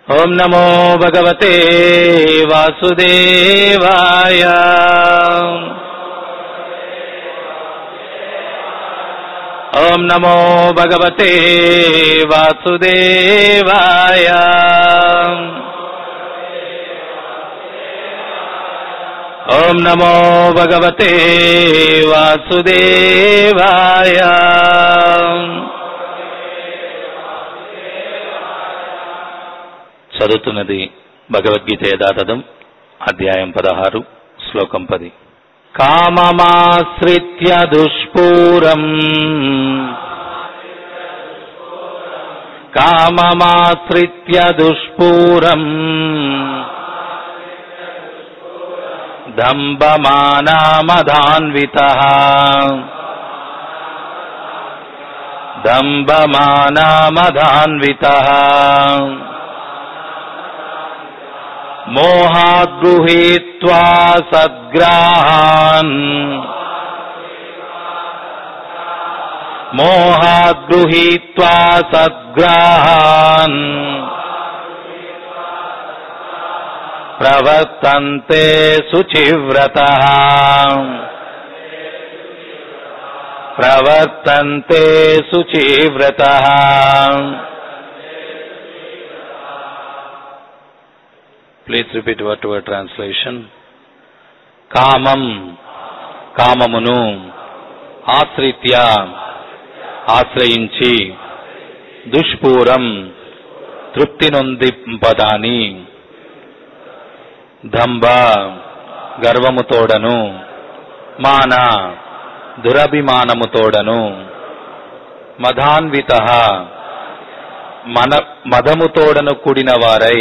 ॐ नमो भगवते वासुदेवाय ॐ नमो भगवते वासुदेवाय ॐ नमो भगवते वासुदेवाय చదువుతున్నది భగవద్గీత యథాతథం అధ్యాయం పదహారు శ్లోకం పది కామమాశ్రిత్య దుష్పూరం కామమాశ్రిత్య దుష్పూరం దంభమానామధాన్విత దంభమానామధాన్విత मोहाद्गृहीत्वा सद्ग्राहान् मोहाद्गृहीत्वा सद्ग्राहान् प्रवर्तन्ते शुचिव्रतः प्रवर्तन्ते शुचिव्रतः please repeat word to word translation కామం కామమును ఆశ్రిత్య ఆశ్రయించి దుష్పూరం తృప్తి నొందింపదాని దంభ గర్వముతోడను మాన దురభిమానముతోడను మధాన్విత మన మదముతోడను కూడిన వారై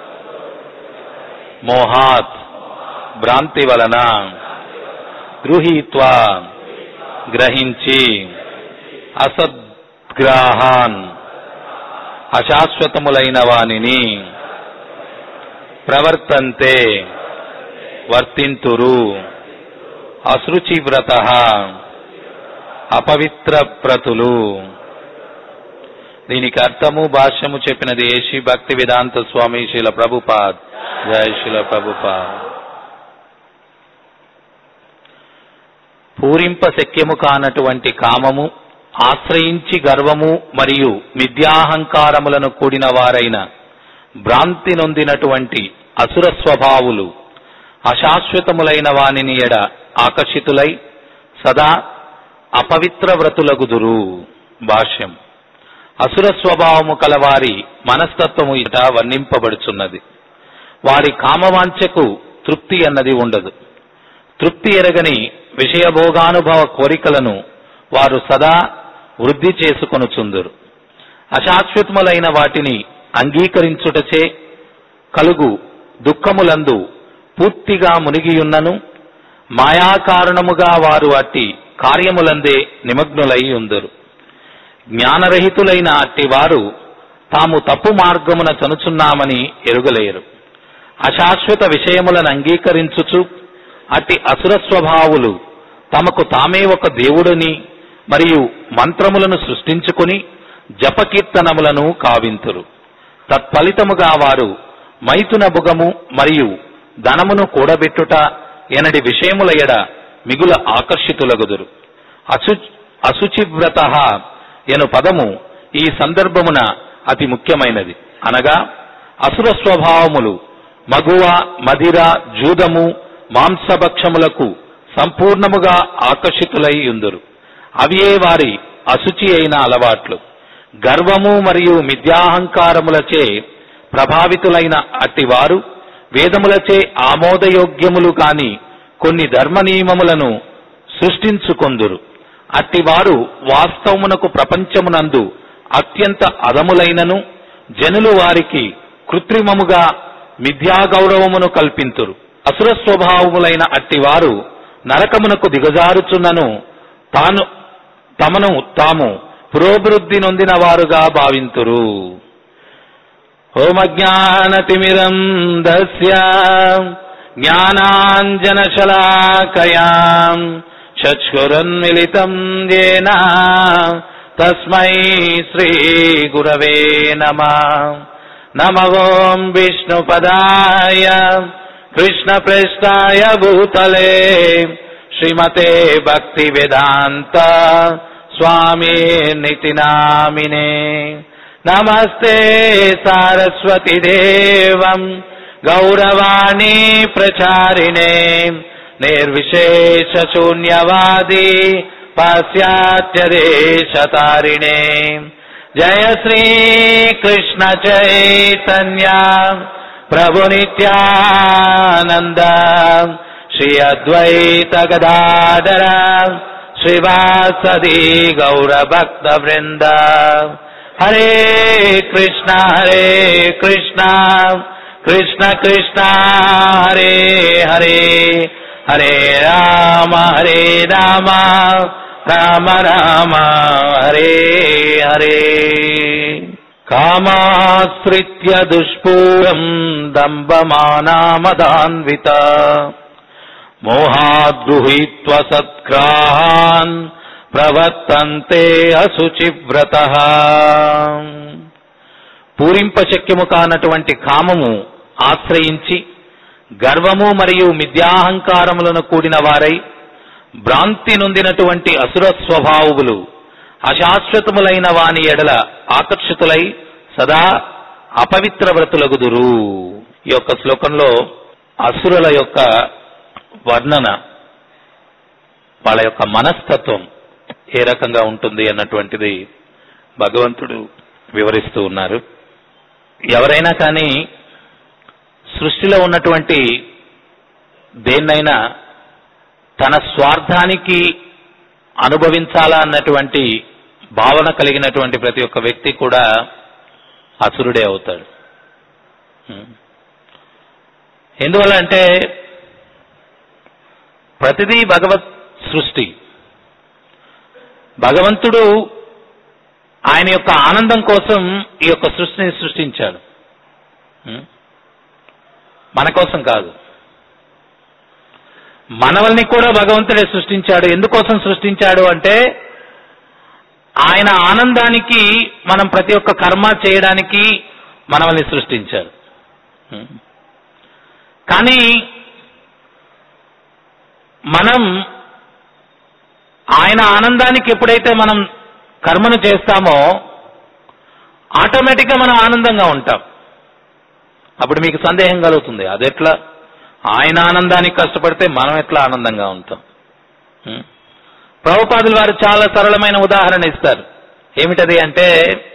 మోహాత్ భ్రాంతి వలన గృహీత్వా గ్రహించి అసద్గ్రాహాన్ అశాశ్వతములైన వానిని ప్రవర్తంతే వర్తింతురు అశృచివ్రత అపవిత్ర ప్రతులు దీనికి అర్థము భాష్యము చెప్పినది ఏషి భక్తి వేదాంత స్వామి శీల ప్రభుపాద్ జయ శిల ప్రభుపాద్ పూరింప శక్యము కానటువంటి కామము ఆశ్రయించి గర్వము మరియు మిథ్యాహంకారములను కూడిన వారైన భ్రాంతి నొందినటువంటి అసుర స్వభావులు అశాశ్వతములైన వానిని ఎడ ఆకర్షితులై సదా అపవిత్ర వ్రతులగుదురు భాష్యం అసుర స్వభావము కలవారి మనస్తత్వము ఇట వర్ణింపబడుచున్నది వారి కామవాంఛకు తృప్తి అన్నది ఉండదు తృప్తి ఎరగని విషయభోగానుభవ కోరికలను వారు సదా వృద్ధి చేసుకొనుచుందురు అశాశ్వతములైన వాటిని అంగీకరించుటచే కలుగు దుఃఖములందు పూర్తిగా మునిగియున్నను మాయాకారణముగా వారు అట్టి కార్యములందే నిమగ్నులై ఉందరు జ్ఞానరహితులైన అట్టి వారు తాము తప్పు మార్గమున చనుచున్నామని ఎరుగలేరు అశాశ్వత విషయములను అంగీకరించుచు అట్టి అసుర స్వభావులు తమకు తామే ఒక దేవుడని మరియు మంత్రములను సృష్టించుకుని జపకీర్తనములను కావింతురు తత్ఫలితముగా వారు మైతున భుగము మరియు ధనమును కూడబెట్టుట ఎనడి విషయముల ఎడ మిగుల ఆకర్షితులగుదురు అసు అశుచివ్రత ఎను పదము ఈ సందర్భమున అతి ముఖ్యమైనది అనగా అసుర స్వభావములు మగువ మదిర జూదము మాంసభక్షములకు సంపూర్ణముగా ఆకర్షితులై ఉందురు అవియే వారి అశుచి అయిన అలవాట్లు గర్వము మరియు మిథ్యాహంకారములచే ప్రభావితులైన అట్టివారు వేదములచే ఆమోదయోగ్యములు కాని కొన్ని ధర్మ నియమములను సృష్టించుకొందురు అట్టివారు వాస్తవమునకు ప్రపంచమునందు అత్యంత అదములైనను జనులు వారికి కృత్రిమముగా మిథ్యాగౌరవమును కల్పింతురు అసుర స్వభావములైన అట్టివారు నరకమునకు దిగజారుచున్నను తాను తమను తాము పురోభివృద్ధి నొందిన వారుగా భావింతురు ఓమజ్ఞానతిమిరం దస్య జ్ఞానాంజనశలాకయాం చక్షురన్మిళితం ఏన తస్మై శ్రీ గురవే నమ नमो विष्णुपदाय कृष्णपृष्ठाय भूतले श्रीमते भक्तिवेदान्त स्वामी नितिनामिने नमस्ते सारस्वती देवम् गौरवाणी प्रचारिणे निर्विशेषशून्यवादी पाश्चात्यदेशतारिणे जय श्री कृष्ण चैतन्य प्रभु नित्यानन्द श्री अद्वैत गदाधर श्रीवासदि गौरभक्तवृन्द हरे कृष्ण हरे कृष्ण कृष्ण कृष्ण हरे हरे हरे राम हरे राम राम राम हरे हरे कामाश्रित्य दुष्पूरम् दम्बमानामदान्वित मोहाद्गृहीत्व सत्ग्राहान् ప్రవర్తంతే అశుచివ్రత పూరింపశక్యము కానటువంటి కామము ఆశ్రయించి గర్వము మరియు మిథ్యాహంకారములను కూడిన వారై భ్రాంతి నొందినటువంటి అసుర స్వభావులు అశాశ్వతములైన వాని ఎడల ఆకర్షితులై సదా అపవిత్ర వ్రతులగుదురు ఈ యొక్క శ్లోకంలో అసురుల యొక్క వర్ణన వాళ్ళ యొక్క మనస్తత్వం ఏ రకంగా ఉంటుంది అన్నటువంటిది భగవంతుడు వివరిస్తూ ఉన్నారు ఎవరైనా కానీ సృష్టిలో ఉన్నటువంటి దేన్నైనా తన స్వార్థానికి అనుభవించాలా అన్నటువంటి భావన కలిగినటువంటి ప్రతి ఒక్క వ్యక్తి కూడా అసురుడే అవుతాడు ఎందువల్ల అంటే ప్రతిదీ భగవత్ సృష్టి భగవంతుడు ఆయన యొక్క ఆనందం కోసం ఈ యొక్క సృష్టిని సృష్టించాడు మన కోసం కాదు మనవల్ని కూడా భగవంతుడే సృష్టించాడు ఎందుకోసం సృష్టించాడు అంటే ఆయన ఆనందానికి మనం ప్రతి ఒక్క కర్మ చేయడానికి మనల్ని సృష్టించాడు కానీ మనం ఆయన ఆనందానికి ఎప్పుడైతే మనం కర్మను చేస్తామో ఆటోమేటిక్గా మనం ఆనందంగా ఉంటాం అప్పుడు మీకు సందేహం కలుగుతుంది అదెట్లా ఆయన ఆనందానికి కష్టపడితే మనం ఎట్లా ఆనందంగా ఉంటాం ప్రభుపాదులు వారు చాలా సరళమైన ఉదాహరణ ఇస్తారు ఏమిటది అంటే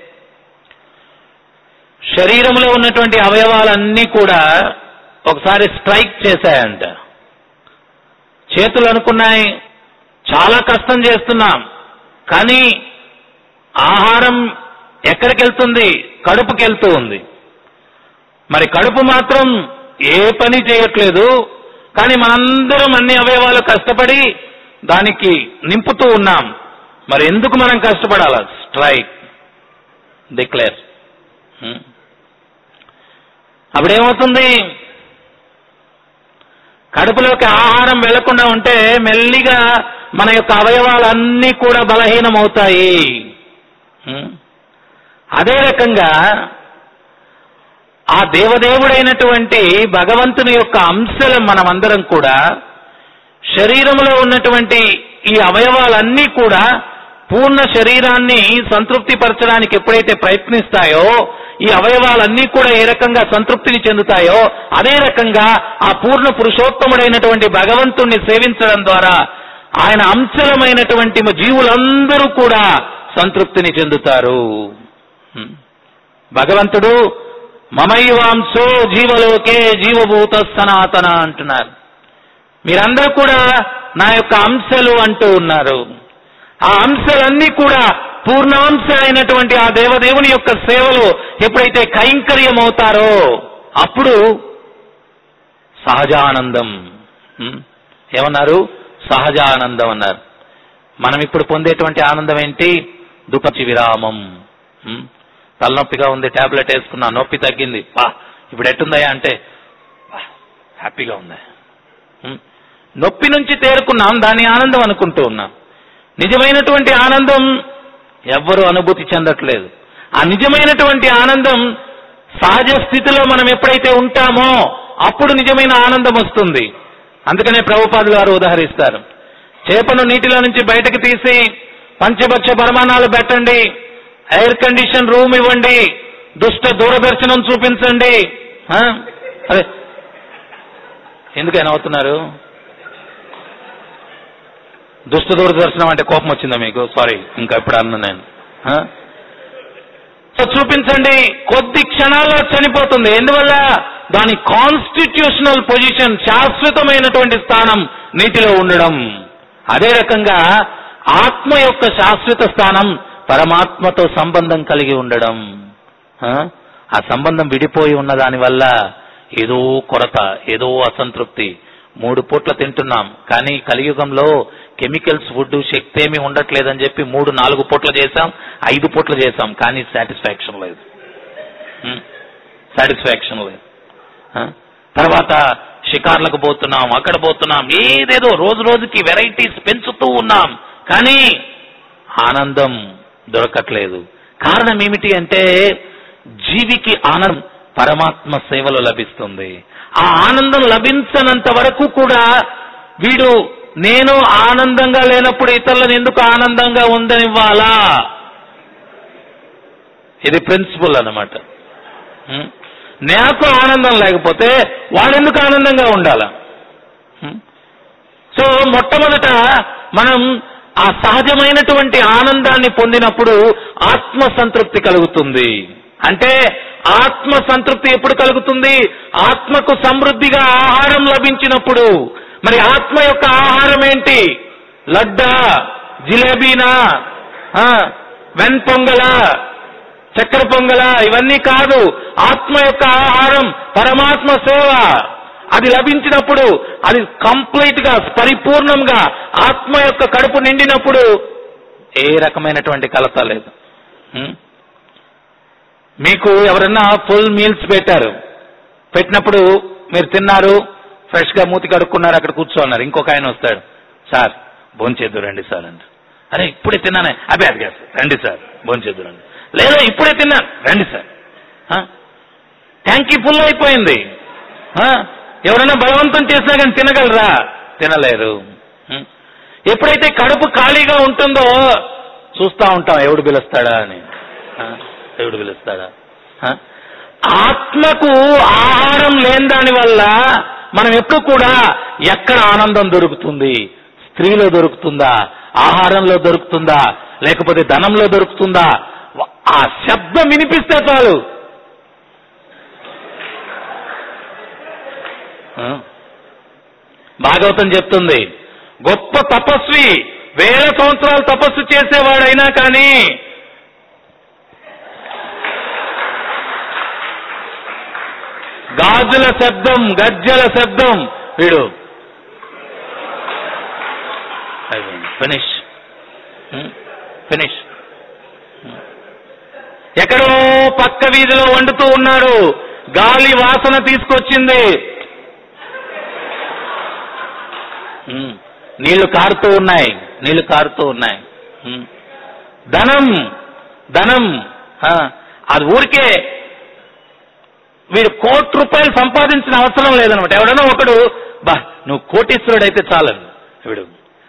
శరీరంలో ఉన్నటువంటి అవయవాలన్నీ కూడా ఒకసారి స్ట్రైక్ చేశాయంట చేతులు అనుకున్నాయి చాలా కష్టం చేస్తున్నాం కానీ ఆహారం ఎక్కడికి వెళ్తుంది కడుపుకి వెళ్తూ ఉంది మరి కడుపు మాత్రం ఏ పని చేయట్లేదు కానీ మనందరం అన్ని అవయవాలు కష్టపడి దానికి నింపుతూ ఉన్నాం మరి ఎందుకు మనం కష్టపడాలా స్ట్రైక్ డిక్లేర్ అప్పుడేమవుతుంది కడుపులోకి ఆహారం వెళ్లకుండా ఉంటే మెల్లిగా మన యొక్క అవయవాలన్నీ కూడా బలహీనమవుతాయి అదే రకంగా ఆ దేవదేవుడైనటువంటి భగవంతుని యొక్క అంశలు మనమందరం కూడా శరీరంలో ఉన్నటువంటి ఈ అవయవాలన్నీ కూడా పూర్ణ శరీరాన్ని సంతృప్తిపరచడానికి ఎప్పుడైతే ప్రయత్నిస్తాయో ఈ అవయవాలన్నీ కూడా ఏ రకంగా సంతృప్తిని చెందుతాయో అదే రకంగా ఆ పూర్ణ పురుషోత్తముడైనటువంటి భగవంతుణ్ణి సేవించడం ద్వారా ఆయన అంశలమైనటువంటి జీవులందరూ కూడా సంతృప్తిని చెందుతారు భగవంతుడు మమైవాంశో జీవలోకే జీవభూత సనాతన అంటున్నారు మీరందరూ కూడా నా యొక్క అంశలు అంటూ ఉన్నారు ఆ అంశాలన్నీ కూడా పూర్ణాంశ అయినటువంటి ఆ దేవదేవుని యొక్క సేవలో ఎప్పుడైతే కైంకర్యం అవుతారో అప్పుడు సహజానందం హ్మ్? ఏమన్నారు సహజానందం అన్నారు మనం ఇప్పుడు పొందేటువంటి ఆనందం ఏంటి దుఃఖచి విరామం హ్మ్? తలనొప్పిగా ఉంది టాబ్లెట్ వేసుకున్నా నొప్పి తగ్గింది పా ఇప్పుడు ఎట్టుందయ్యా అంటే "పా, హ్యాపీగా ఉంది హ్మ్? నొప్పి నుంచి తేరుకున్నాం దాని ఆనందం అనుకుంటూ ఉన్నాం నిజమైనటువంటి ఆనందం ఎవ్వరూ అనుభూతి చెందట్లేదు ఆ నిజమైనటువంటి ఆనందం సహజ స్థితిలో మనం ఎప్పుడైతే ఉంటామో అప్పుడు నిజమైన ఆనందం వస్తుంది అందుకనే ప్రభుపాదులు వారు ఉదాహరిస్తారు చేపను నీటిలో నుంచి బయటకు తీసి పంచభక్ష పరిమాణాలు పెట్టండి ఎయిర్ కండిషన్ రూమ్ ఇవ్వండి దుష్ట దూరదర్శనం చూపించండి ఆ? అదే ఎందుకైనా అవుతున్నారు దుష్ట దూరదర్శనం అంటే కోపం వచ్చిందా మీకు సారీ ఇంకా ఇప్పుడు అన్న నేను ఆ? సో చూపించండి కొద్ది క్షణాల్లో చనిపోతుంది ఎందువల్ల దాని కాన్స్టిట్యూషనల్ పొజిషన్ శాశ్వతమైనటువంటి స్థానం నీటిలో ఉండడం అదే రకంగా ఆత్మ యొక్క శాశ్వత స్థానం పరమాత్మతో సంబంధం కలిగి ఉండడం ఆ? ఆ సంబంధం విడిపోయి ఉన్న దాని వల్ల ఏదో కొరత ఏదో అసంతృప్తి మూడు పూట్ల తింటున్నాం కానీ కలియుగంలో కెమికల్స్ ఫుడ్ శక్తి ఏమీ ఉండట్లేదని చెప్పి మూడు నాలుగు పూట్ల చేశాం ఐదు పూట్ల చేశాం కానీ సాటిస్ఫాక్షన్ లేదు సాటిస్ఫాక్షన్ లేదు ఆ? తర్వాత షికార్లకు పోతున్నాం అక్కడ పోతున్నాం ఏదేదో రోజు రోజుకి వెరైటీస్ పెంచుతూ ఉన్నాం కానీ ఆనందం దొరకట్లేదు కారణం ఏమిటి అంటే జీవికి ఆనందం పరమాత్మ సేవలో లభిస్తుంది ఆ ఆనందం లభించనంత వరకు కూడా వీడు నేను ఆనందంగా లేనప్పుడు ఇతరులను ఎందుకు ఆనందంగా ఉండనివ్వాలా ఇది ప్రిన్సిపల్ అన్నమాట ఉం? నాకు ఆనందం లేకపోతే వాడెందుకు ఆనందంగా ఉండాలా ఉం? సో మొట్టమొదట మనం ఆ సహజమైనటువంటి ఆనందాన్ని పొందినప్పుడు ఆత్మ సంతృప్తి కలుగుతుంది అంటే ఆత్మ సంతృప్తి ఎప్పుడు కలుగుతుంది ఆత్మకు సమృద్ధిగా ఆహారం లభించినప్పుడు మరి ఆత్మ యొక్క ఆహారం ఏంటి లడ్డా జిలేబీనా ఆ, వెన్ పొంగల చక్కెర పొంగల ఇవన్నీ కాదు ఆత్మ యొక్క ఆహారం పరమాత్మ సేవ అది లభించినప్పుడు అది కంప్లీట్ గా పరిపూర్ణంగా ఆత్మ యొక్క కడుపు నిండినప్పుడు ఏ రకమైనటువంటి కలత లేదు ఉం? మీకు ఎవరన్నా ఫుల్ మీల్స్ పెట్టారు పెట్టినప్పుడు మీరు తిన్నారు ఫ్రెష్ గా మూతి కడుక్కున్నారు అక్కడ కూర్చోన్నారు ఇంకొక ఆయన వస్తాడు సార్ భోంచేద్దు రండి సార్ అంట అరే ఇప్పుడే తిన్నానే అదే అది కాదు సార్ రండి సార్ భోంచేద్దు రండి లేదా ఇప్పుడే తిన్నాను రండి సార్ ట్యాంకీ ఫుల్ అయిపోయింది ఆ? ఎవరైనా బలవంతం చేసినా కానీ తినగలరా తినలేరు ఉం? ఎప్పుడైతే కడుపు ఖాళీగా ఉంటుందో చూస్తా ఉంటాం ఎవడు పిలుస్తాడా అని ఆ? ఎవడు పిలుస్తాడా ఆ? ఆత్మకు ఆహారం లేని దాని వల్ల మనం ఎప్పుడు కూడా ఎక్కడ ఆనందం దొరుకుతుంది స్త్రీలో దొరుకుతుందా ఆహారంలో దొరుకుతుందా లేకపోతే ధనంలో దొరుకుతుందా ఆ శబ్దం వినిపిస్తే చాలు ఆ? భాగవతం చెప్తుంది గొప్ప తపస్వి వేల సంవత్సరాలు తపస్సు చేసేవాడైనా కానీ గాజుల శబ్దం గజ్జల శబ్దం వీడు ఫినిష్ ఫినిష్ ఎక్కడో పక్క వీధిలో వండుతూ ఉన్నారు గాలి వాసన తీసుకొచ్చింది ఉమ్, నీళ్లు కారుతూ ఉన్నాయి నీళ్లు కారుతూ ఉన్నాయి ఉమ్. ధనం ధనం ఆ, అది ఊరికే వీడు కోటి రూపాయలు సంపాదించిన అవసరం లేదనమాట ఎవడన్నా ఒకడు బా నువ్వు కోటీశ్వరుడు అయితే చాలని వీడు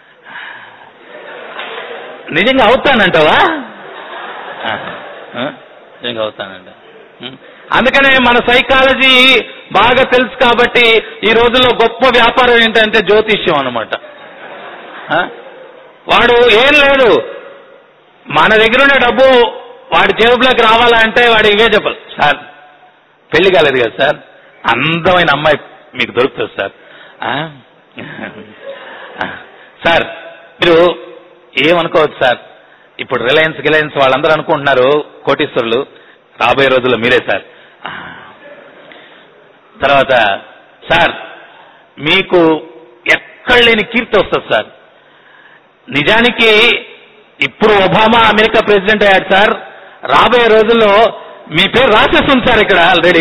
నిజంగా అవుతానంటావా ఆ, ఆ, నిజంగా అవుతానంట ఉం. అందుకనే మన సైకాలజీ బాగా తెలుసు కాబట్టి ఈ రోజుల్లో గొప్ప వ్యాపారం ఏంటంటే జ్యోతిష్యం అనమాట వాడు ఏం లేదు మన దగ్గర ఉన్న డబ్బు వాడి జేబులోకి రావాలంటే వాడు ఇవే చెప్పాలి సార్ పెళ్లి కాలేదు కదా సార్ అందమైన అమ్మాయి మీకు దొరుకుతుంది సార్ ఆ? సార్ మీరు ఏమనుకోవచ్చు సార్ ఇప్పుడు రిలయన్స్ గిలయన్స్ వాళ్ళందరూ అనుకుంటున్నారు కోటీశ్వరులు రాబోయే రోజుల్లో మీరే సార్ ఆ. తర్వాత సార్ మీకు ఎక్కడ లేని కీర్తి వస్తుంది సార్ నిజానికి ఇప్పుడు ఒబామా అమెరికా ప్రెసిడెంట్ అయ్యాడు సార్ రాబోయే రోజుల్లో మీ పేరు రాసేస్తుంది సార్ ఇక్కడ ఆల్రెడీ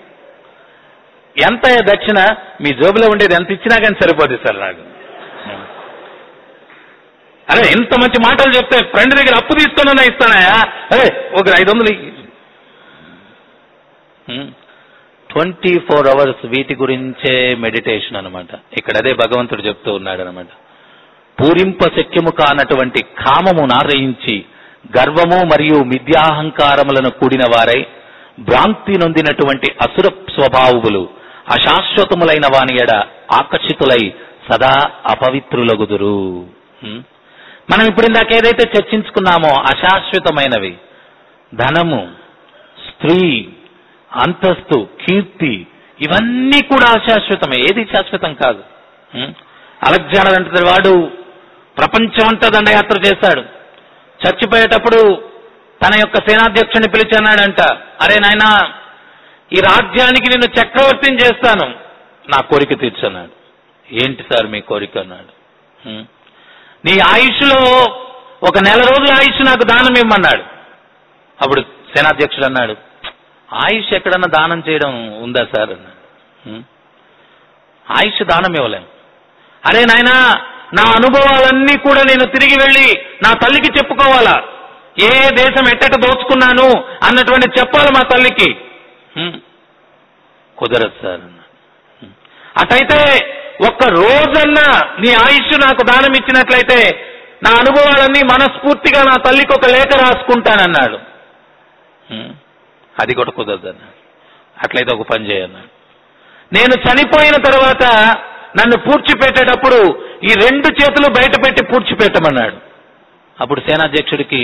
ఎంత దక్షిణ మీ జోబులో ఉండేది ఎంత ఇచ్చినా కానీ సరిపోదు సార్ నాకు అరే ఇంత మంచి మాటలు చెప్తే ఫ్రెండ్ దగ్గర అప్పు తీసుకున్నా ఇస్తానాయా అరే ఒక ఐదు వందలు ఇ- ట్వంటీ ఫోర్ అవర్స్ వీటి గురించే మెడిటేషన్ అన్నమాట ఇక్కడ అదే భగవంతుడు చెప్తూ ఉన్నాడు అనమాట పూరింప శక్యము కానటువంటి కామమును ఆశ్రయించి గర్వము మరియు మిథ్యాహంకారములను కూడిన వారై భ్రాంతి నొందినటువంటి అసుర స్వభావులు అశాశ్వతములైన వాని ఎడ ఆకర్షితులై సదా అపవిత్రులగుదురు హ్మ్? మనం ఇప్పుడు ఇందాక ఏదైతే చర్చించుకున్నామో అశాశ్వతమైనవి ధనము స్త్రీ అంతస్తు కీర్తి ఇవన్నీ కూడా అశాశ్వతమే ఏది శాశ్వతం కాదు హ్మ్? అలెగ్జాండర్ అంటే వాడు ప్రపంచమంతా దండయాత్ర చేశాడు చచ్చిపోయేటప్పుడు తన యొక్క సేనాధ్యక్షుని పిలిచి అన్నాడంట అరే నాయనా ఈ రాజ్యానికి నేను చక్రవర్తిని చేస్తాను నా కోరిక తీర్చన్నాడు ఏంటి సార్ మీ కోరిక అన్నాడు హ్మ్. నీ ఆయుష్లో ఒక నెల రోజుల ఆయుష్ నాకు దానం ఇమ్మన్నాడు అప్పుడు సేనాధ్యక్షుడు అన్నాడు ఆయుష్ ఎక్కడన్నా దానం చేయడం ఉందా సార్ అన్నాడు హ్మ్. ఆయుష్ దానం ఇవ్వలేం అరే నాయనా నా అనుభవాలన్నీ కూడా నేను తిరిగి వెళ్ళి నా తల్లికి చెప్పుకోవాలా ఏ ఏ దేశం ఎట్టట దోచుకున్నాను అన్నటువంటి చెప్పాలి మా తల్లికి హ్మ్. కుదరదు సార్ అన్నాడు హ్మ్. అటైతే ఒక్క రోజన్నా నీ ఆయుష్ నాకు దానం ఇచ్చినట్లయితే నా అనుభవాలన్నీ మనస్ఫూర్తిగా నా తల్లికి ఒక లేఖ రాసుకుంటానన్నాడు హ్మ్. అది కూడా కుదరదు అన్నాడు అట్లయితే ఒక పని చేయన్నాడు నేను చనిపోయిన తర్వాత నన్ను పూడ్చిపెట్టేటప్పుడు ఈ రెండు చేతులు బయట పెట్టి పూడ్చిపెట్టమన్నాడు అప్పుడు సేనాధ్యక్షుడికి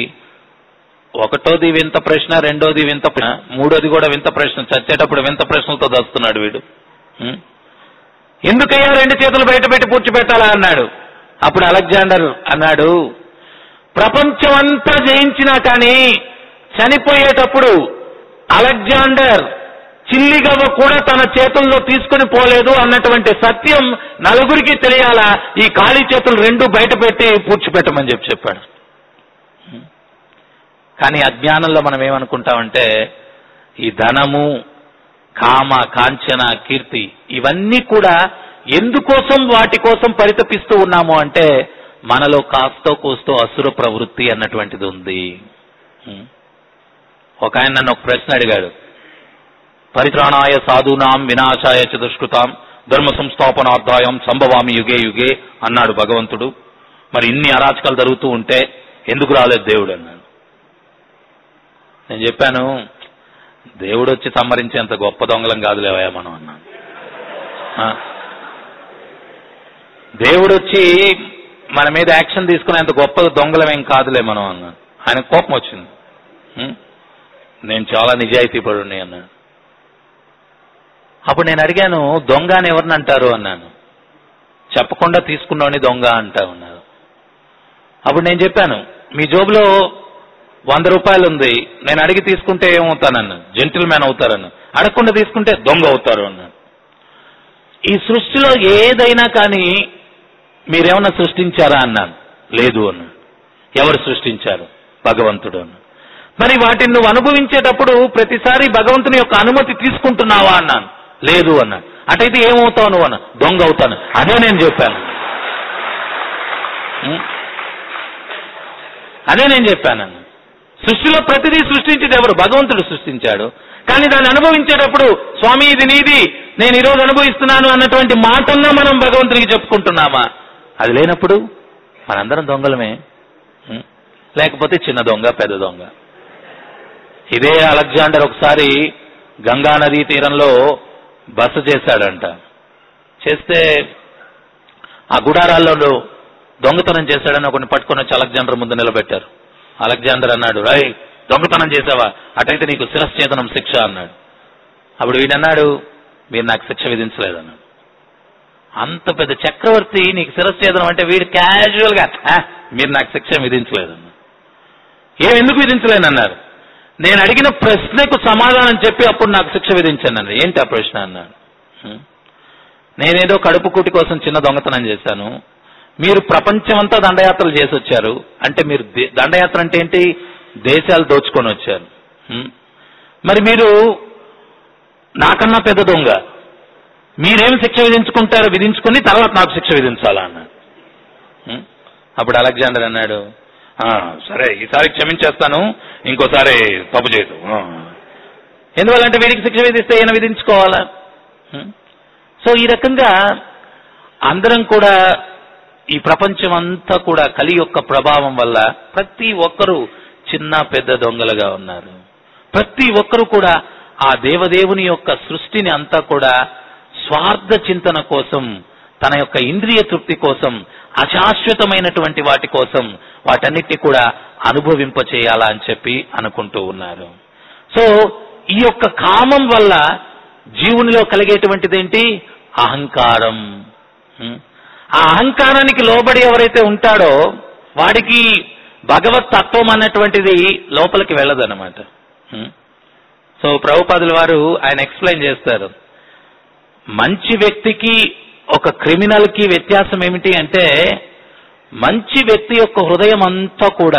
ఒకటోది వింత ప్రశ్న రెండోది వింత ప్రశ్న మూడోది కూడా వింత ప్రశ్న చచ్చేటప్పుడు వింత ప్రశ్నలతో దస్తున్నాడు వీడు హ్మ్? ఎందుకయ్యా రెండు చేతులు బయట పెట్టి పూడ్చిపెట్టాలా అన్నాడు అప్పుడు అలెగ్జాండర్ అన్నాడు ప్రపంచమంతా జయించినా కానీ చనిపోయేటప్పుడు అలెగ్జాండర్ చిల్లిగవ్వ కూడా తన చేతుల్లో తీసుకుని పోలేదు అన్నటువంటి సత్యం నలుగురికి తెలియాలా ఈ ఖాళీ చేతులు రెండు బయట పెట్టి పూడ్చిపెట్టమని చెప్పి చెప్పాడు కానీ అజ్ఞానంలో మనం ఏమనుకుంటామంటే ఈ ధనము కామ కాంచన కీర్తి ఇవన్నీ కూడా ఎందుకోసం వాటి కోసం పరితపిస్తూ ఉన్నాము అంటే మనలో కాస్తో కూస్తో అసుర ప్రవృత్తి అన్నటువంటిది ఉంది హ్మ్. ఒక ఆయన నన్ను ఒక ప్రశ్న అడిగాడు పరిత్రాణాయ సాధూనాం వినాశాయ చ దుష్కృతాం ధర్మ సంస్థాపనార్థాయం సంభవామి యుగే యుగే అన్నాడు భగవంతుడు మరి ఇన్ని అరాచకాలు జరుగుతూ ఉంటే ఎందుకు రాలేదు దేవుడు అన్నాడు నేను చెప్పాను దేవుడు వచ్చి సంహరించేంత గొప్ప దొంగలం కాదులేవయ్యా మనం అన్నాను ఆ. దేవుడు వచ్చి మన మీద యాక్షన్ తీసుకునేంత గొప్ప దొంగలమేం కాదులే మనం అన్నాను ఆయన కోపం వచ్చింది హ్మ్? నేను చాలా నిజాయితీ పడుని అన్నాడు అప్పుడు నేను అడిగాను దొంగ అని ఎవరిని అంటారు అన్నాను చెప్పకుండా తీసుకున్నావని దొంగ అంటా ఉన్నారు అప్పుడు నేను చెప్పాను మీ జోబులో వంద రూపాయలు ఉంది నేను అడిగి తీసుకుంటే ఏమవుతానన్నా జెంటిల్ మ్యాన్ అవుతారన్న అడగకుండా తీసుకుంటే దొంగ అవుతారు అన్నాను ఈ సృష్టిలో ఏదైనా కానీ మీరేమన్నా సృష్టించారా అన్నాను లేదు అన్నాడు ఎవరు సృష్టించారు భగవంతుడు అన్నాడు మరి వాటిని నువ్వు అనుభవించేటప్పుడు ప్రతిసారి భగవంతుని యొక్క అనుమతి తీసుకుంటున్నావా అన్నాను లేదు అన్నాడు అటైతే ఏమవుతావు నువ్వు అన్న దొంగ అవుతాను అదే నేను చెప్పాను ఉం? అదే నేను చెప్పానన్న సృష్టిలో ప్రతిదీ సృష్టించేది ఎవరు భగవంతుడు సృష్టించాడు కానీ దాన్ని అనుభవించేటప్పుడు స్వామి ఇది నీది నేను ఈరోజు అనుభవిస్తున్నాను అన్నటువంటి మాటన్నా మనం భగవంతునికి చెప్పుకుంటున్నామా అది లేనప్పుడు మనందరం దొంగలమే ఉం? లేకపోతే చిన్న దొంగ పెద్ద దొంగ ఇదే అలెగ్జాండర్ ఒకసారి గంగా నదీ తీరంలో బస చేశాడంట చేస్తే ఆ గుడారాల్లో దొంగతనం చేశాడని ఒకరిని పట్టుకొని వచ్చి అలెగ్జాండర్ ముందు నిలబెట్టారు అలెగ్జాండర్ అన్నాడు రై దొంగతనం చేసావా అటైతే నీకు శిరశ్చేతనం శిక్ష అన్నాడు అప్పుడు వీడన్నాడు మీరు నాకు శిక్ష విధించలేదన్నాడు అంత పెద్ద చక్రవర్తి నీకు శిరశ్చేదనం అంటే వీడు క్యాజువల్ గా "ఆ, మీరు నాకు శిక్ష విధించలేదన్నాడు ఏం ఎందుకు విధించలేనన్నారు నేను అడిగిన ప్రశ్నకు సమాధానం చెప్పి అప్పుడు నాకు శిక్ష విధించాను అన్నాడు ఏంటి ఆ ప్రశ్న అన్నాడు "హ్మ్. నేనేదో కడుపు కూటి కోసం చిన్న దొంగతనం చేశాను మీరు ప్రపంచమంతా దండయాత్రలు చేసి వచ్చారు అంటే మీరు దే- దండయాత్ర అంటే ఏంటి దేశాలు దోచుకొని వచ్చారు హ్మ్. మరి మీరు నాకన్నా పెద్ద దొంగ మీరేం శిక్ష విధించుకుంటారో విధించుకుని తర్వాత నాకు శిక్ష విధించాలా అన్నాడు హ్మ్. అప్పుడు అలెగ్జాండర్ అన్నాడు "ఆ, సరే ఈసారి క్షమించేస్తాను ఇంకోసారి తప్పు చేయదు ఆ." ఎందువల్లంటే వీడికి శిక్ష విధిస్తే ఈయన విధించుకోవాలా హ్మ్? సో ఈ రకంగా అందరం కూడా ఈ ప్రపంచం అంతా కూడా కలి యొక్క ప్రభావం వల్ల ప్రతి ఒక్కరూ చిన్న పెద్ద దొంగలుగా ఉన్నారు ప్రతి ఒక్కరూ కూడా ఆ దేవదేవుని యొక్క సృష్టిని అంతా కూడా స్వార్థ చింతన కోసం తన యొక్క ఇంద్రియ తృప్తి కోసం అశాశ్వతమైనటువంటి వాటి కోసం వాటన్నిటిని కూడా అనుభవింప చేయాలా అని చెప్పి అనుకుంటూ ఉన్నారు సో ఈ యొక్క కామం వల్ల జీవునిలో కలిగేటువంటిది ఏంటి అహంకారం హ్మ్? ఆ అహంకారానికి లోబడి ఎవరైతే ఉంటాడో వాడికి భగవత్ తత్వం అన్నటువంటిది లోపలికి వెళ్ళదన్నమాట హ్మ్? సో ప్రభుపాదుల వారు ఆయన ఎక్స్ప్లెయిన్ చేస్తారు మంచి వ్యక్తికి ఒక క్రిమినల్ కి వ్యత్యాసం ఏమిటి అంటే మంచి వ్యక్తి యొక్క హృదయం అంతా కూడా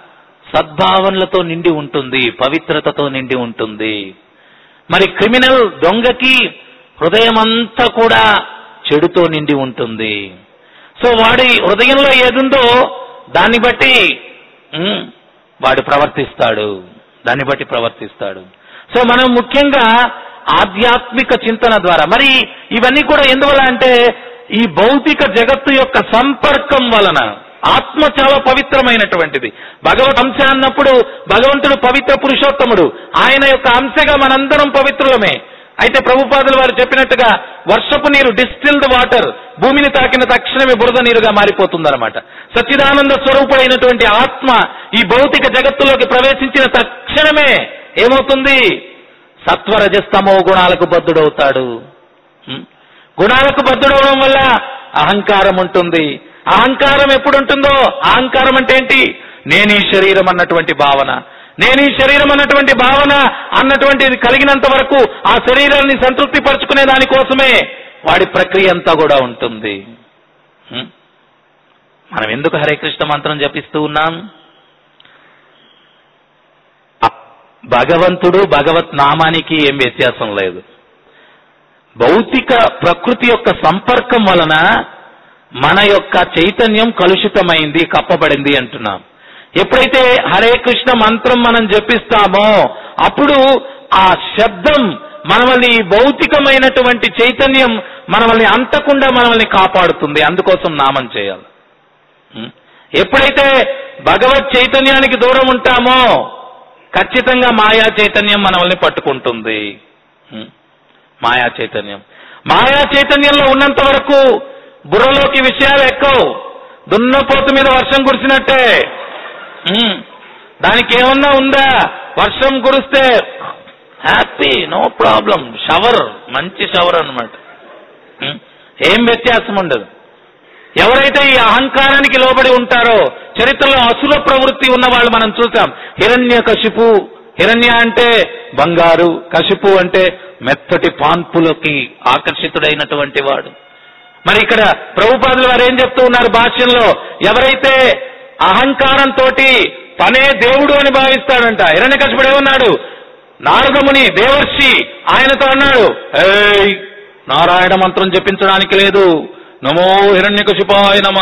సద్భావనలతో నిండి ఉంటుంది పవిత్రతతో నిండి ఉంటుంది మరి క్రిమినల్ దొంగకి హృదయం అంతా కూడా చెడుతో నిండి ఉంటుంది సో వాడి హృదయంలో ఏదుందో దాన్ని బట్టి ఉమ్, వాడు ప్రవర్తిస్తాడు దాన్ని బట్టి ప్రవర్తిస్తాడు సో మనం ముఖ్యంగా ఆధ్యాత్మిక చింతన ద్వారా మరి ఇవన్నీ కూడా ఎందువల్ల అంటే ఈ భౌతిక జగత్తు యొక్క సంపర్కం వలన ఆత్మ చాలా పవిత్రమైనటువంటిది భగవత్ అంశ అన్నప్పుడు భగవంతుడు పవిత్ర పురుషోత్తముడు ఆయన యొక్క అంశగా మనందరం పవిత్రులమే అయితే ప్రభుపాదులు వారు చెప్పినట్టుగా వర్షపు నీరు డిస్టిల్డ్ వాటర్ భూమిని తాకిన తక్షణమే బురద నీరుగా మారిపోతుందన్నమాట సచ్చిదానంద స్వరూపుడైనటువంటి ఆత్మ ఈ భౌతిక జగత్తులోకి ప్రవేశించిన తక్షణమే ఏమవుతుంది సత్వరజస్తమో గుణాలకు బద్ధుడవుతాడు హ్మ్? గుణాలకు బద్ధుడవడం వల్ల అహంకారం ఉంటుంది అహంకారం ఎప్పుడు ఉంటుందో అహంకారం అంటే ఏంటి నేను ఈ శరీరం అన్నటువంటి భావన నేను ఈ శరీరం అన్నటువంటి భావన అన్నటువంటిది కలిగినంత వరకు ఆ శరీరాన్ని సంతృప్తి పరుచుకునే దానికోసమే వాడి ప్రక్రియ అంతా కూడా ఉంటుంది హ్మ్? మనం ఎందుకు హరే కృష్ణ మంత్రం జపిస్తూ ఉన్నాం భగవంతుడు భగవత్ నామానికి ఏం వ్యత్యాసం లేదు భౌతిక ప్రకృతి యొక్క సంపర్కం వలన మన యొక్క చైతన్యం కలుషితమైంది కప్పబడింది అంటున్నాం ఎప్పుడైతే హరే కృష్ణ మంత్రం మనం జపిస్తామో అప్పుడు ఆ శబ్దం మనల్ని ఈ భౌతికమైనటువంటి చైతన్యం మనల్ని అంతకుండా మనల్ని కాపాడుతుంది అందుకోసం నామం చేయాలి ఉం? ఎప్పుడైతే భగవత్ చైతన్యానికి దూరం ఉంటామో ఖచ్చితంగా మాయా చైతన్యం మనల్ని పట్టుకుంటుంది ఉం? మాయా చైతన్యం మాయా చైతన్యంలో ఉన్నంత వరకు బుర్రలోకి విషయాలు ఎక్కవు దున్నపోతు మీద వర్షం కురిసినట్టే ఉం. దానికి ఏమన్నా ఉందా వర్షం కురిస్తే హ్యాపీ నో ప్రాబ్లం షవర్ మంచి షవర్ అన్నమాట ఉం. ఏం వ్యత్యాసం ఉండదు ఎవరైతే ఈ అహంకారానికి లోబడి ఉంటారో చరిత్రలో అసుర ప్రవృత్తి ఉన్న వాళ్ళు మనం చూసాం హిరణ్య కశిపు హిరణ్య అంటే బంగారు కశిపు అంటే మెత్తటి పాన్పులకి ఆకర్షితుడైనటువంటి వాడు మరి ఇక్కడ ప్రభుపాదులు వారు ఏం చెప్తూ ఉన్నారు భాష్యంలో ఎవరైతే అహంకారంతో తనే దేవుడు అని భావిస్తాడంట హిరణ్యకశిపుడు ఏమన్నాడు నారదముని దేవర్షి ఆయనతో అన్నాడు ఏయ్ నారాయణ మంత్రం జపించడానికి లేదు నమో హిరణ్యకశిపాయ నమ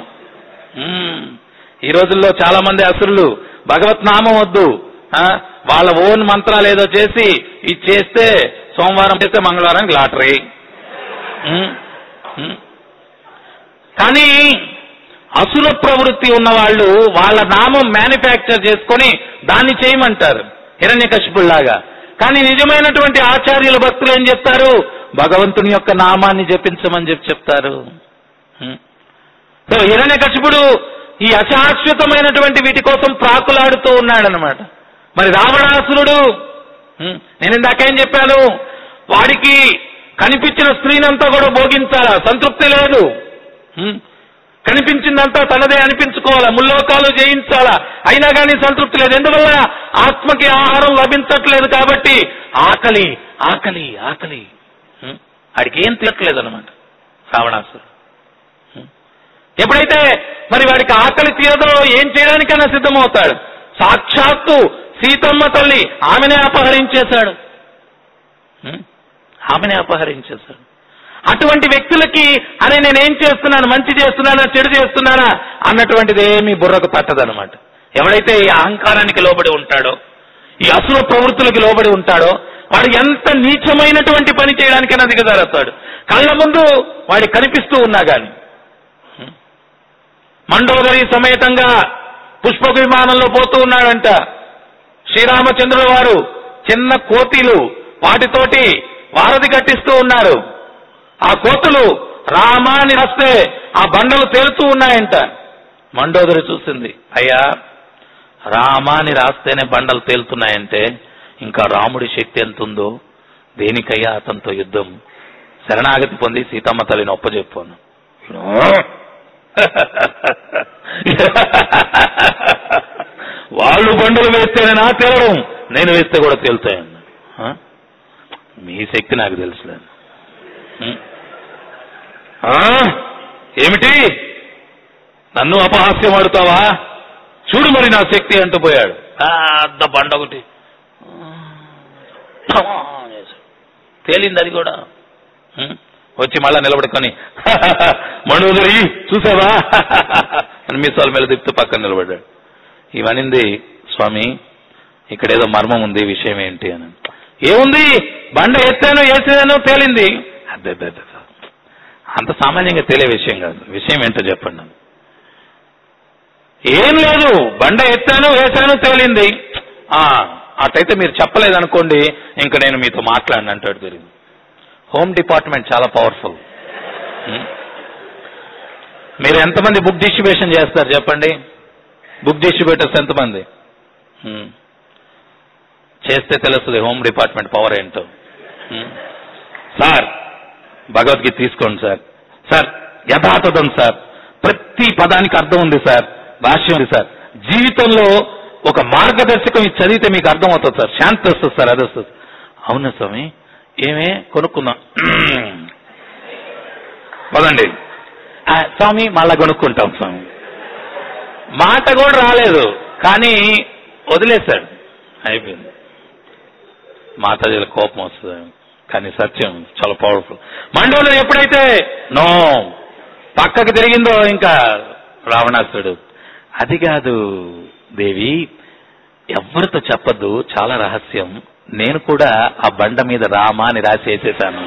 ఈ రోజుల్లో చాలా మంది అసురులు భగవత్ నామం వద్దు ఆ, వాళ్ళ ఓన్ మంత్రాలు ఏదో చేసి ఇది చేస్తే సోమవారం చేస్తే మంగళవారానికి లాటరీ ఉమ్, ఉమ్. కానీ అసుర ప్రవృత్తి ఉన్న వాళ్ళు వాళ్ళ నామం మ్యానుఫ్యాక్చర్ చేసుకొని దాన్ని చేయమంటారు హిరణ్యకశిపుల్లాగా కానీ నిజమైనటువంటి ఆచార్యుల భక్తులు ఏం చెప్తారు భగవంతుని యొక్క నామాన్ని జపించమని చెప్పి చెప్తారు హ్మ్. సో హిరణ్యకశిపుడు ఈ అశాశ్వతమైనటువంటి వీటి కోసం ప్రాకులాడుతూ ఉన్నాడనమాట మరి రావణాసురుడు హ్మ్, నేను ఇందాకేం చెప్పాను వాడికి కనిపించిన స్త్రీనంతా కూడా భోగించాలా సంతృప్తి లేదు హ్మ్. కనిపించిందంతా తనదే అనిపించుకోవాలా ముల్లోకాలు జయించాలా అయినా కానీ సంతృప్తి లేదు ఎందువల్ల ఆత్మకి ఆహారం లభించట్లేదు కాబట్టి ఆకలి ఆకలి ఆకలి హ్మ్. వాడికి ఏం తిరగలేదు అనమాట రావణాసురుడు హ్మ్. ఎప్పుడైతే మరి వాడికి ఆకలి తీరదో ఏం చేయడానికైనా సిద్ధమవుతాడు సాక్షాత్తు సీతమ్మ తల్లి ఆమెనే అపహరించేశాడు హ్మ్. ఆమెనే అపహరించేశాడు అటువంటి వ్యక్తులకి అరే నేనేం చేస్తున్నాను మంచి చేస్తున్నానా చెడు చేస్తున్నానా అన్నటువంటిది ఏమీ బుర్రకు తట్టదనమాట ఎవడైతే ఈ అహంకారానికి లోబడి ఉంటాడో ఈ అసుర ప్రవృత్తులకి లోబడి ఉంటాడో వాడు ఎంత నీచమైనటువంటి పని చేయడానికైనా దిగజారుతాడు కళ్ళ ముందు వాడి కనిపిస్తూ ఉన్నా గాని మండోదరి సమేతంగా పుష్పక విమానంలో పోతూ ఉన్నాడంట శ్రీరామచంద్రుల వారు చిన్న కోతిలు వాటితోటి వారధి కట్టిస్తూ ఉన్నారు ఆ కోతులు రామాని రాస్తే ఆ బండలు తేలుతూ ఉన్నాయంట మండోదరి చూసింది అయ్యా రామాని రాస్తేనే బండలు తేలుతున్నాయంటే ఇంకా రాముడి శక్తి ఎంత ఉందో దేనికయ్యా అతనితో యుద్ధం శరణాగతి పొంది సీతమ్మ తల్లిని ఒప్పజెప్పాను వాళ్ళు బండలు వేస్తేనే నా తేలడం నేను వేస్తే కూడా తేలుతాయన్న ఆ? మీ శక్తి నాకు తెలుసులేదు ఉం? ఆ? ఏమిటి నన్ను అపహాస్యం ఆడుతావా చూడు మరి నా శక్తి అంటూ పోయాడు పెద్ద బండ ఒకటి తేలింది అది కూడా ఉం? వచ్చి మళ్ళా నిలబడుకొని మణుదరి చూసావా అని మీసాల మీద తిప్పుతూ పక్కన నిలబడ్డాడు ఇవనింది స్వామి ఇక్కడ ఏదో మర్మం ఉంది విషయం ఏంటి అని ఏముంది బండ ఎత్తాను వేసాను తేలింది అదే అదే అదే. అంత సామాన్యంగా తేలే విషయం కాదు విషయం ఏంటో చెప్పండి నాకు. ఏం లేదు బండ ఎత్తాను వేసాను తేలింది ఆ అటైతే మీరు చెప్పలేదనుకోండి ఇంకా నేను మీతో మాట్లాడిన అంటాడు తిరిగి హోమ్ డిపార్ట్మెంట్ చాలా పవర్ఫుల్ మీరు ఎంతమంది బుక్ డిస్ట్రిబ్యూషన్ చేస్తారు చెప్పండి బుక్ డిస్ట్రిబ్యూటర్స్ ఎంతమంది హ్మ్. చేస్తే తెలుస్తుంది హోమ్ డిపార్ట్మెంట్ పవర్ ఏంటో హ్మ్. సార్ భగవద్గీత తీసుకోండి సార్ సార్ యథాతథం సార్ ప్రతి పదానికి అర్థం ఉంది సార్ భాష్యం ఉంది సార్ జీవితంలో ఒక మార్గదర్శకం ఇది చదివితే మీకు అర్థం అవుతుంది సార్ శాంతి వస్తుంది సార్ అది వస్తుంది అవునా స్వామి ఏమే కొనుక్కుందాం పదండి ఆ, స్వామి మళ్ళా కొనుక్కుంటాం స్వామి మాట కూడా రాలేదు కానీ వదిలేశాడు అయిపోయింది మాతాజీల కోపం వస్తుంది కానీ సత్యం చాలా పవర్ఫుల్ మండోలు ఎప్పుడైతే నో పక్కకి తిరిగిందో ఇంకా రావణాసుడు అది కాదు దేవి ఎవరితో చెప్పద్దు చాలా రహస్యం నేను కూడా ఆ బండ మీద రామ అని రాసి వేసేసాను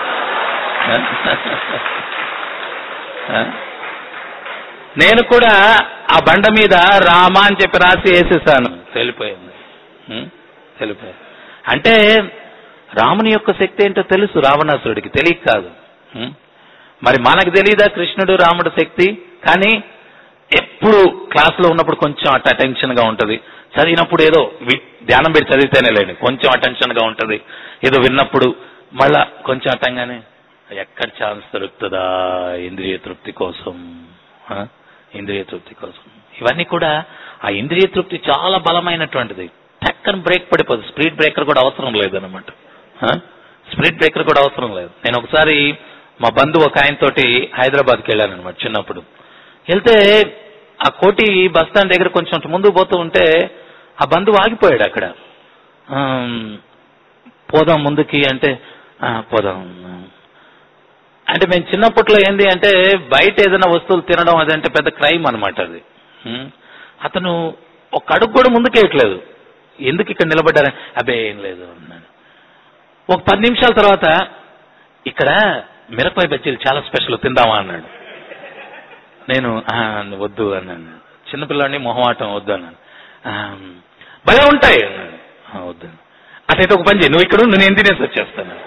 నేను కూడా ఆ బండ మీద రామ అని చెప్పి రాసి వేసేసాను వెళ్ళిపోయింది హ్మ్? వెళ్ళిపోయింది అంటే రాముని యొక్క శక్తి ఏంటో తెలుసు రావణాసురుడికి తెలియక కాదు హ్మ్? మరి మనకు తెలియదా కృష్ణుడు రాముడు శక్తి కానీ ఎప్పుడు క్లాస్లో ఉన్నప్పుడు కొంచెం అట్ట అటెన్షన్ గా ఉంటది చదివినప్పుడు ఏదో వి- ధ్యానం పెట్టి చదివితేనే లేండి కొంచెం అటెన్షన్ గా ఉంటది ఏదో విన్నప్పుడు మళ్ళా కొంచెం అట్టంగానే ఎక్కడ ఛాన్స్ దొరుకుతుందా ఇంద్రియ తృప్తి కోసం ఆ? ఇంద్రియ తృప్తి కోసం ఇవన్నీ కూడా ఆ ఇంద్రియ తృప్తి చాలా బలమైనటువంటిది టక్కన బ్రేక్ పడిపోతుంది స్పీడ్ బ్రేకర్ కూడా అవసరం లేదన్నమాట ఆ? స్పీడ్ బ్రేకర్ కూడా అవసరం లేదు నేను ఒకసారి మా బంధువు ఒక ఆయన తోటి హైదరాబాద్కి వెళ్ళాను అనమాట చిన్నప్పుడు వెళ్తే ఆ కోటి బస్ స్టాండ్ దగ్గర కొంచెం ముందుకు పోతూ ఉంటే ఆ బంధువు ఆగిపోయాడు అక్కడ ఆమ్, పోదాం ముందుకి అంటే "ఆ, పోదాం అంటే మేము చిన్నప్పట్లో ఏంది అంటే బయట ఏదైనా వస్తువులు తినడం అదంటే పెద్ద క్రైమ్ అనమాట అది హ్మ్. అతను ఒక అడుగు కూడా ముందుకేయట్లేదు ఎందుకు ఇక్కడ నిలబడ్డారని అబ్బే ఏం లేదు అన్నాను ఒక పది నిమిషాల తర్వాత ఇక్కడ మిరపకాయ బజ్జీలు చాలా స్పెషల్ తిందామా అన్నాడు నేను "ఆ, వద్దు అన్నాను చిన్నపిల్లాడిని మొహమాటం వద్దు అన్నాను "ఆ, భలే ఉంటాయి అన్నాడు "ఆ, వద్దు అటైతే ఒక పని చేయి నువ్వు ఇక్కడ ఉండు, నేను తినేసి వచ్చేస్తాను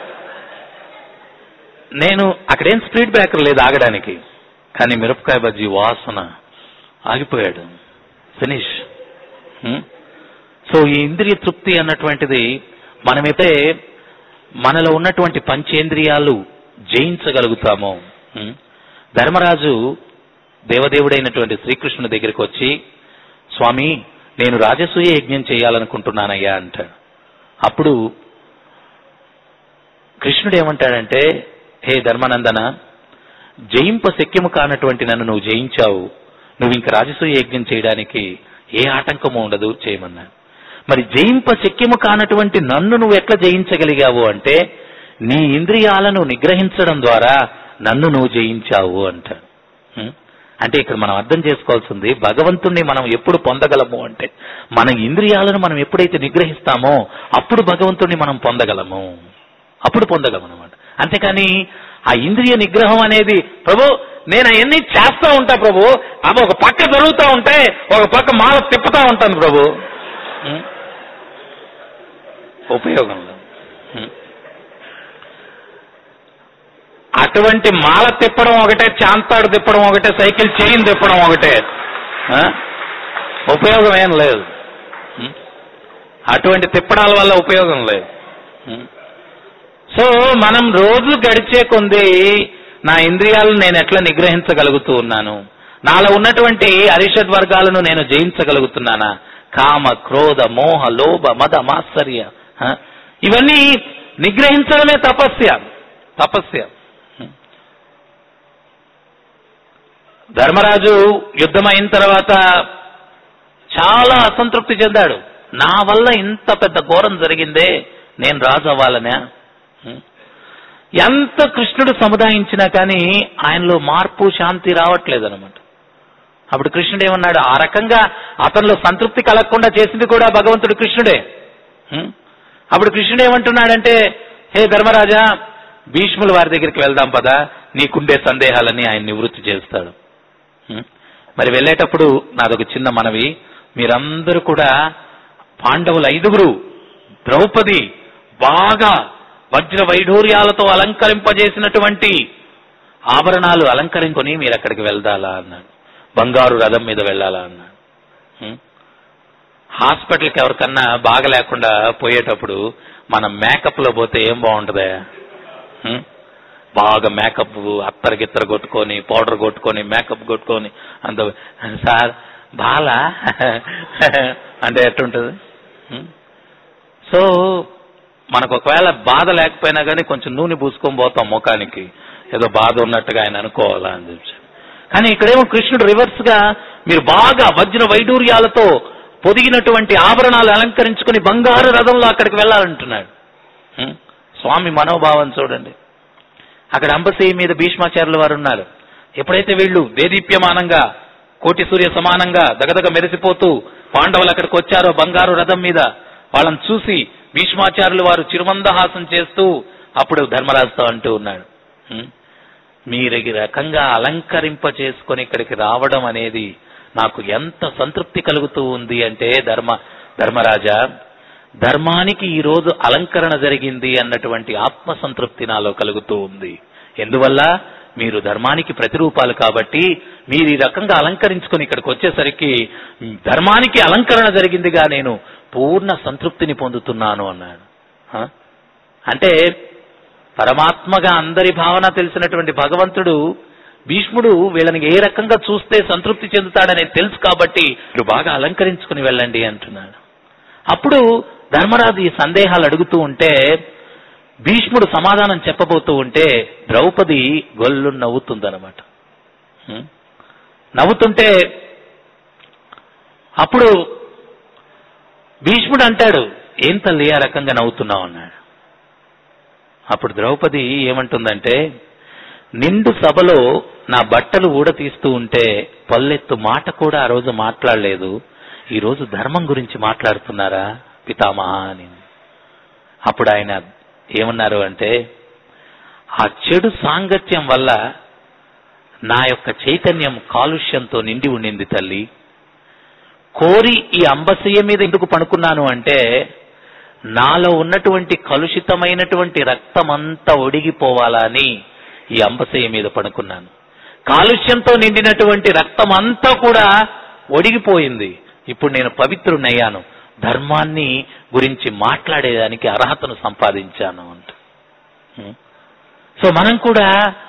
నేను అక్కడేం స్పీడ్ బ్రేకర్ లేదు ఆగడానికి కానీ మిరపకాయ బజ్జీ వాసన ఆగిపోయాడు ఫినిష్ సో ఈ ఇంద్రియ తృప్తి అన్నటువంటిది మనమైతే మనలో ఉన్నటువంటి పంచేంద్రియాలు జయించగలుగుతామో హ్మ్? ధర్మరాజు దేవదేవుడైనటువంటి శ్రీకృష్ణుడి దగ్గరికి వచ్చి స్వామి నేను రాజసూయ యజ్ఞం చేయాలనుకుంటున్నానయ్యా అంటాడు అప్పుడు కృష్ణుడు ఏమంటాడంటే హే ధర్మానందన జయింప శక్యము కానటువంటి నన్ను నువ్వు జయించావు నువ్వు ఇంక రాజసూయ యజ్ఞం చేయడానికి ఏ ఆటంకము ఉండదు చేయమన్నాడు మరి జయింప శక్యము కానటువంటి నన్ను నువ్వు ఎట్లా జయించగలిగావు అంటే నీ ఇంద్రియాలను నిగ్రహించడం ద్వారా నన్ను నువ్వు జయించావు అంటాడు హ్మ్? అంటే ఇక్కడ మనం అర్థం చేసుకోవాల్సింది భగవంతుణ్ణి మనం ఎప్పుడు పొందగలము అంటే మన ఇంద్రియాలను మనం ఎప్పుడైతే నిగ్రహిస్తామో అప్పుడు భగవంతుణ్ణి మనం పొందగలము అప్పుడు పొందగలం అనమాట అంతేకాని ఆ ఇంద్రియ నిగ్రహం అనేది ప్రభు నేను అవన్నీ చేస్తా ఉంటా ప్రభు అవి ఒక పక్క జరుగుతూ ఉంటే ఒక పక్క మాల తిప్పుతా ఉంటాను ప్రభు ఉం? ఉపయోగం లేదు ఉం? అటువంటి మాల తిప్పడం ఒకటే చాంతాడు తిప్పడం ఒకటే సైకిల్ చైన్ తిప్పడం ఒకటే ఆ? ఉపయోగం ఏం లేదు ఉం? అటువంటి తిప్పడాల వల్ల ఉపయోగం లేదు ఉం? సో మనం రోజు గడిచే కొంది నా ఇంద్రియాలను నేను ఎట్లా నిగ్రహించగలుగుతూ ఉన్నాను నాలో ఉన్నటువంటి అరిషడ్ వర్గాలను నేను జయించగలుగుతున్నానా కామ క్రోధ మోహ లోభ మద మాత్సర్య ఆ? ఇవన్నీ నిగ్రహించడమే తపస్య తపస్య ధర్మరాజు యుద్ధం అయిన తర్వాత చాలా అసంతృప్తి చెందాడు నా వల్ల ఇంత పెద్ద ఘోరం జరిగిందే నేను రాజు అవ్వాలనే ఉం? ఎంత కృష్ణుడు సముదాయించినా కానీ ఆయనలో మార్పు శాంతి రావట్లేదు అనమాట అప్పుడు కృష్ణుడు ఏమన్నాడు ఆ రకంగా అతనిలో సంతృప్తి కలగకుండా చేసింది కూడా భగవంతుడు కృష్ణుడే ఉం? అప్పుడు కృష్ణుడు ఏమంటున్నాడంటే హే ధర్మరాజా భీష్ముల వారి దగ్గరికి వెళ్దాం పదా నీకుండే సందేహాలన్నీ ఆయన నివృత్తి చేస్తాడు ఉం? మరి వెళ్ళేటప్పుడు నాదొక చిన్న మనవి మీరందరూ కూడా పాండవులు ఐదుగురు ద్రౌపది బాగా వజ్ర వైఢూర్యాలతో అలంకరింపజేసినటువంటి ఆభరణాలు అలంకరించుకొని మీరు అక్కడికి వెళ్దాలా అన్నాడు బంగారు రథం మీద వెళ్ళాలా అన్నాడు ఉం? హాస్పిటల్కి ఎవరికన్నా బాగా లేకుండా పోయేటప్పుడు మనం మేకప్ లో పోతే ఏం బాగుంటదే ఉం? బాగా మేకప్ అత్తర గిత్తర కొట్టుకొని పౌడర్ కొట్టుకొని మేకప్ కొట్టుకొని అంత సార్ బాలా అంటే ఎట్టుంటది ఉం? సో మనకు ఒకవేళ బాధ లేకపోయినా కానీ కొంచెం నూనె పూసుకొని పోతాం ముఖానికి ఏదో బాధ ఉన్నట్టుగా ఆయన అనుకోవాలా అని చెప్పి కానీ ఇక్కడేమో కృష్ణుడు రివర్స్ గా మీరు బాగా వజ్ర వైడూర్యాలతో పొదిగినటువంటి ఆభరణాలు అలంకరించుకుని బంగారు రథంలో అక్కడికి వెళ్ళాలంటున్నాడు ఉం? స్వామి మనోభావం చూడండి అక్కడ అంబసేయి మీద భీష్మాచార్యుల వారు ఉన్నారు ఎప్పుడైతే వీళ్ళు దేదీప్యమానంగా కోటి సూర్య సమానంగా దగదగ మెరిసిపోతూ పాండవులు అక్కడికి వచ్చారో బంగారు రథం మీద వాళ్ళని చూసి భీష్మాచార్యులు వారు చిరుమందహాసం చేస్తూ అప్పుడు ధర్మరాజుతో అంటూ ఉన్నాడు "హ్మ్, మీరు ఈ రకంగా అలంకరింప చేసుకొని ఇక్కడికి రావడం అనేది నాకు ఎంత సంతృప్తి కలుగుతూ ఉంది అంటే ధర్మ ధర్మరాజా ధర్మానికి ఈ రోజు అలంకరణ జరిగింది అన్నటువంటి ఆత్మ సంతృప్తి నాలో కలుగుతూ ఉంది ఎందువల్ల మీరు ధర్మానికి ప్రతిరూపాలు కాబట్టి మీరు ఈ రకంగా అలంకరించుకొని ఇక్కడికి వచ్చేసరికి ధర్మానికి అలంకరణ జరిగిందిగా నేను పూర్ణ సంతృప్తిని పొందుతున్నాను అన్నాడు హ? అంటే పరమాత్మగా అందరి భావన తెలిసినటువంటి భగవంతుడు భీష్ముడు వీళ్ళని ఏ రకంగా చూస్తే సంతృప్తి చెందుతాడనేది తెలుసు కాబట్టి మీరు బాగా అలంకరించుకుని వెళ్ళండి అంటున్నాడు అప్పుడు ధర్మరాజు ఈ సందేహాలు అడుగుతూ ఉంటే భీష్ముడు సమాధానం చెప్పబోతూ ఉంటే ద్రౌపది గొల్లు నవ్వుతుందన్నమాట హ్మ్? నవ్వుతుంటే అప్పుడు భీష్ముడు అంటాడు ఏం తల్లి ఆ రకంగా నవ్వుతున్నావు అన్నాడు అప్పుడు ద్రౌపది ఏమంటుందంటే నిండు సభలో నా బట్టలు ఊడతీస్తూ ఉంటే పల్లెత్తు మాట కూడా ఆ రోజు మాట్లాడలేదు ఈ రోజు ధర్మం గురించి మాట్లాడుతున్నారా పితామహ అని అప్పుడు ఆయన ఏమన్నారు అంటే ఆ చెడు సాంగత్యం వల్ల నా యొక్క చైతన్యం కాలుష్యంతో నిండి ఉండింది తల్లి కోరి ఈ అంబసయ్య మీద ఎందుకు పడుకున్నాను అంటే నాలో ఉన్నటువంటి కలుషితమైనటువంటి రక్తమంతా ఒడిగిపోవాలా అని ఈ అంబసయ్య మీద పడుకున్నాను కాలుష్యంతో నిండినటువంటి రక్తం అంతా కూడా ఒడిగిపోయింది ఇప్పుడు నేను పవిత్రునయ్యాను ధర్మాన్ని గురించి మాట్లాడేదానికి అర్హతను సంపాదించాను అంట ఉం. సో మనం కూడా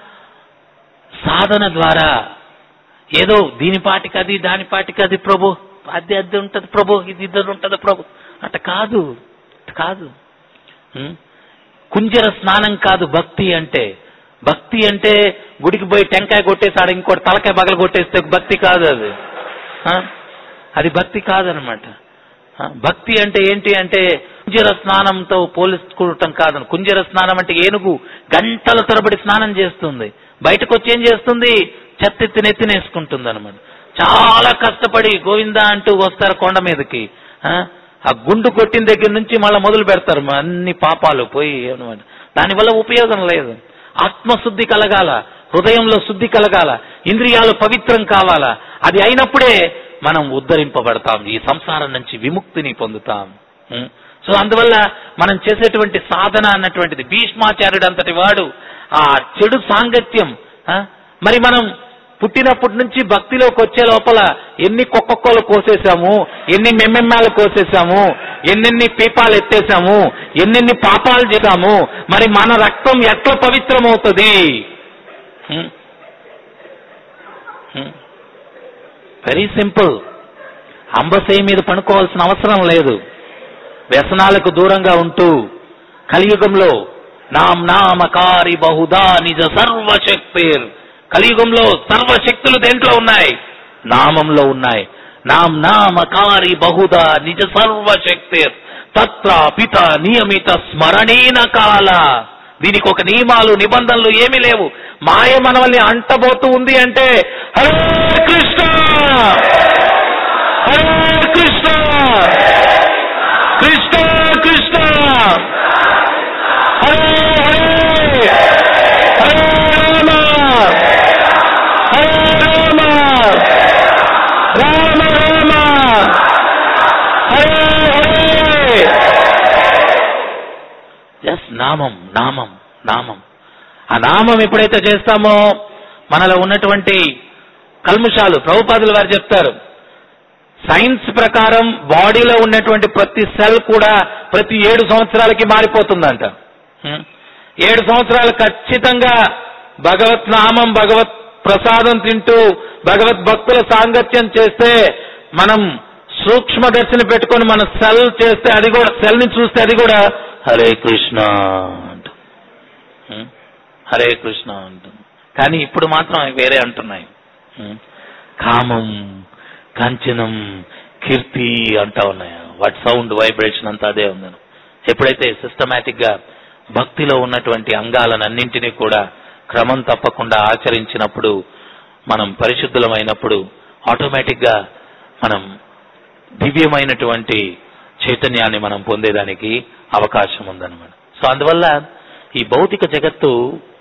సాధన ద్వారా ఏదో దీని పాటికి అది దాని పాటికి అది ప్రభు అది అది ఉంటది ప్రభు ఇది ఇది ఉంటది ప్రభు అట కాదు అట కాదు ఉం? కుంజర స్నానం కాదు భక్తి అంటే భక్తి అంటే గుడికి పోయి టెంకాయ కొట్టేసాడు ఇంకోటి తలకాయ పగల కొట్టేస్తే భక్తి కాదు అది ఆ? అది భక్తి కాదనమాట ఆ, భక్తి అంటే ఏంటి అంటే కుంజర స్నానంతో పోల్చుకోవటం కాదు కుంజర స్నానం అంటే ఏనుగు గంటల తరబడి స్నానం చేస్తుంది బయటకు వచ్చి ఏం చేస్తుంది చెత్తెత్తి నెత్తినేసుకుంటుంది అనమాట చాలా కష్టపడి గోవిందా అంటూ వస్తారు కొండ మీదకి ఆ? ఆ గుండు కొట్టిన దగ్గర నుంచి మళ్ళీ మొదలు పెడతారు మా అన్ని పాపాలు పోయి అనమాట దానివల్ల ఉపయోగం లేదు ఆత్మశుద్ధి కలగాల హృదయంలో శుద్ధి కలగాల ఇంద్రియాలు పవిత్రం కావాలా అది అయినప్పుడే మనం ఉద్ధరింపబడతాం ఈ సంసారం నుంచి విముక్తిని పొందుతాం ఉం? సో అందువల్ల మనం చేసేటువంటి సాధన అన్నటువంటిది భీష్మాచార్యుడు అంతటి వాడు ఆ చెడు సాంగత్యం ఆ? మరి మనం పుట్టినప్పటి నుంచి భక్తిలోకి వచ్చే లోపల ఎన్ని కుక్కక్కలు కోసేసాము ఎన్ని మెమ్మెమ్మాలు కోసేసాము ఎన్నెన్ని పీపాలు ఎత్తేసాము ఎన్నెన్ని పాపాలు చేశాము మరి మన రక్తం ఎట్లా పవిత్రమవుతుంది వెరీ సింపుల్ అంబసేయ మీద పనుకోవాల్సిన అవసరం లేదు వ్యసనాలకు దూరంగా ఉంటూ కలియుగంలో నాం నామకారి బహుదా నిజ సర్వశక్తిర్ కలియుగంలో సర్వశక్తులు దేంట్లో ఉన్నాయి నామంలో ఉన్నాయి నాం నామకారి బహుదా నిజ సర్వశక్తిర్ తత్ర పిత నియమిత స్మరణీన కాల దీనికి ఒక నియమాలు నిబంధనలు ఏమీ లేవు మాయ మనల్ని అంటబోతూ ఉంది అంటే హరే కృష్ణ హరే కృష్ణ కృష్ణ కృష్ణ హరే హరే హరే రామ హరే రామ రామ రామ హరే హరే ఎస్ నామం నామం నామం ఆ నామం ఎప్పుడైతే చేస్తామో మనలో ఉన్నటువంటి కల్ముషాలు ప్రభుపాదుల వారు చెప్తారు సైన్స్ ప్రకారం బాడీలో ఉన్నటువంటి ప్రతి సెల్ కూడా ప్రతి ఏడు సంవత్సరాలకి మారిపోతుందంట హ్మ్. ఏడు సంవత్సరాలు ఖచ్చితంగా భగవత్ నామం భగవత్ ప్రసాదం తింటూ భగవత్ భక్తుల సాంగత్యం చేస్తే మనం సూక్ష్మ దర్శనం పెట్టుకొని మన సెల్ చేస్తే అది కూడా సెల్ ని చూస్తే అది కూడా హరే కృష్ణ అంట హ్మ్. హరే కృష్ణ అంటుంది కానీ ఇప్పుడు మాత్రం అవి వేరే అంటున్నాయి హ్మ్. కామం కాంచనం కీర్తి అంటా ఉన్నాయి వాటి సౌండ్ వైబ్రేషన్ అంతా అదే ఉందని ఎప్పుడైతే సిస్టమేటిక్ గా భక్తిలో ఉన్నటువంటి అంగాలనన్నింటినీ కూడా క్రమం తప్పకుండా ఆచరించినప్పుడు మనం పరిశుద్ధులమైనప్పుడు ఆటోమేటిక్ గా మనం దివ్యమైనటువంటి చైతన్యాన్ని మనం పొందేదానికి అవకాశం ఉందన్నమాట సో అందువల్ల ఈ భౌతిక జగత్తు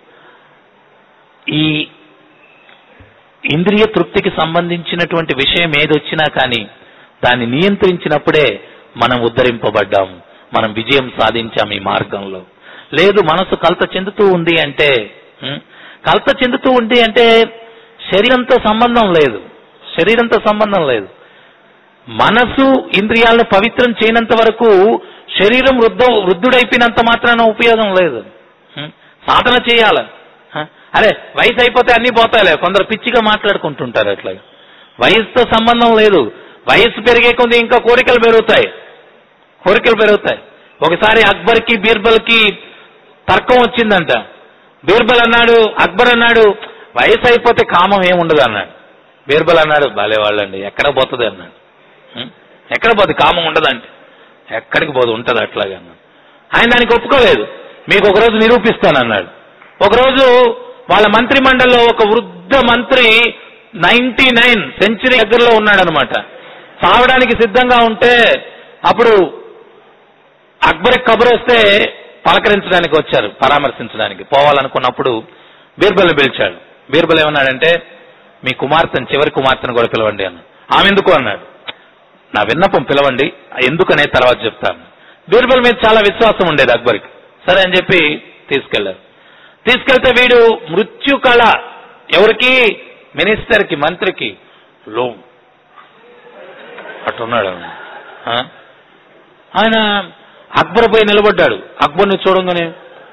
ఈ ఇంద్రియ తృప్తికి సంబంధించినటువంటి విషయం ఏదొచ్చినా కానీ దాన్ని నియంత్రించినప్పుడే మనం ఉద్ధరింపబడ్డాం మనం విజయం సాధించాం ఈ మార్గంలో లేదు మనసు కలత చెందుతూ ఉంది అంటే ఉం, కలత చెందుతూ ఉంది అంటే శరీరంతో సంబంధం లేదు శరీరంతో సంబంధం లేదు మనసు ఇంద్రియాలను పవిత్రం చేయనంత వరకు శరీరం వృద్ధ వృద్ధుడైపోయినంత మాత్రాన ఉపయోగం లేదు ఉం? సాధన చేయాల హ? అరే వయసు అయిపోతే అన్ని పోతాయిలే కొందరు పిచ్చిగా మాట్లాడుకుంటుంటారు అట్లా వయసుతో సంబంధం లేదు వయసు పెరిగే కొద్ది ఇంకా కోరికలు పెరుగుతాయి కోరికలు పెరుగుతాయి ఒకసారి అక్బర్కి బీర్బల్కి తర్కం వచ్చిందంట బీర్బల్ అన్నాడు అక్బర్ అన్నాడు వయసు అయిపోతే కామం ఏముండదు అన్నాడు బీర్బల్ అన్నాడు భలే వాళ్ళండి ఎక్కడ పోతుంది అన్నాడు ఉం? ఎక్కడ పోతుంది కామం ఉండదంటే ఎక్కడికి పోదు ఉంటది అట్లాగే అన్నాడు ఆయన దానికి ఒప్పుకోలేదు మీకు ఒకరోజు నిరూపిస్తానన్నాడు ఒకరోజు వాళ్ళ మంత్రి మండలిలో ఒక వృద్ధ మంత్రి నైన్టీ నైన్ సెంచరీ దగ్గరలో ఉన్నాడు అనమాట చావడానికి సిద్ధంగా ఉంటే అప్పుడు అక్బర్ కబురు వస్తే పలకరించడానికి వచ్చారు పరామర్శించడానికి పోవాలనుకున్నప్పుడు బీర్బల్ని పిలిచాడు బీర్బల్ ఏమన్నాడంటే మీ కుమార్తెను చివరి కుమార్తెను కూడా పిలవండి అన్నాడు ఆమె ఎందుకు అన్నాడు నా విన్నపం పిలవండి ఎందుకనే తర్వాత చెప్తాను బీర్బల్ మీద చాలా విశ్వాసం ఉండేది అక్బర్కి సరే అని చెప్పి తీసుకెళ్లారు తీసుకెళ్తే వీడు మృత్యు కళ ఎవరికి మినిస్టర్కి మంత్రికి లో అట్టున్నాడు ఆయన. ఆ? ఆయన అక్బర్ పోయి నిలబడ్డాడు అక్బర్ని చూడంగానే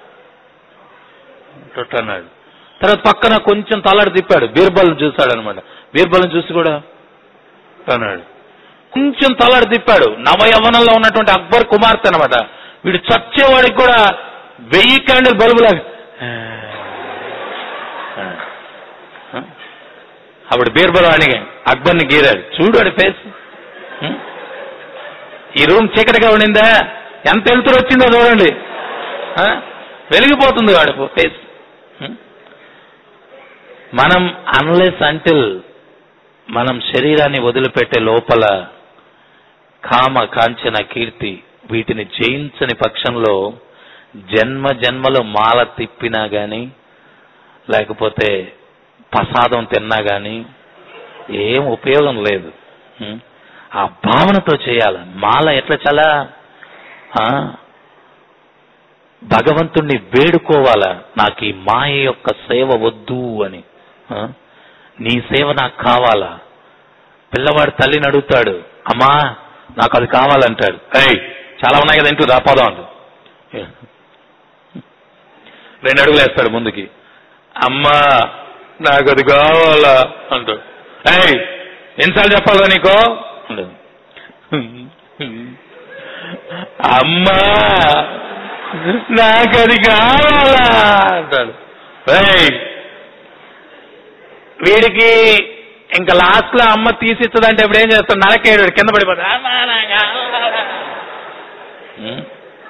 అట్ట అన్నాడు తర్వాత పక్కన కొంచెం తలాడు తిప్పాడు బీర్బల్ చూశాడు అనమాట బీర్బల్ని చూసి కూడా అట్ట అన్నాడు కొంచెం తలాడు తిప్పాడు నవ యవనంలో ఉన్నటువంటి అక్బర్ కుమార్తె అనమాట వీడు చచ్చేవాడికి కూడా వెయ్యి క్యాండిల్ బల్బులాగా అప్పుడు బీర్బల్ వాడిని అక్బర్ని గీరాడు చూడు వాడి ఫేస్ హ్మ్? ఈ రూమ్ చీకటిగా ఉండిందా ఎంత వెళ్తురు వచ్చిందో చూడండి ఆ? వెలిగిపోతుంది వాడి ఫేస్ హ్మ్? మనం అన్లెస్ అంటిల్ మనం శరీరాన్ని వదిలిపెట్టే లోపల కామ కాంచన కీర్తి వీటిని జయించని పక్షంలో జన్మ జన్మలు మాల తిప్పినా గాని లేకపోతే ప్రసాదం తిన్నా గాని ఏం ఉపయోగం లేదు ఉం? ఆ భావనతో చేయాలి మాల ఎట్లా చాలా ఆ, భగవంతుణ్ణి వేడుకోవాలా నాకు ఈ మాయ యొక్క సేవ వద్దు అని ఆ? నీ సేవ నాకు కావాలా పిల్లవాడు తల్లిని అడుగుతాడు అమ్మా నాకు అది కావాలంటాడు ఏయ్ చాలా ఉన్నాయి కదా ఇంట్లో రాపోదాం అంటు రెండు అడుగులు వేస్తాడు ముందుకి అమ్మా నాకు అది కావాలా అంటాడు ఏయ్ ఎన్నిసార్లు చెప్పాలా నీకో అంటాడు. అమ్మా నాకు అది కావాలా అంటాడు ఏయ్ వీడికి ఇంకా లాస్ట్ లో అమ్మ తీసిచ్చదంటే ఇప్పుడు ఏం చేస్తాడు నరకేడు కింద పడిపోతాడు అమ్మా, నాకు కావాలా. ఉం?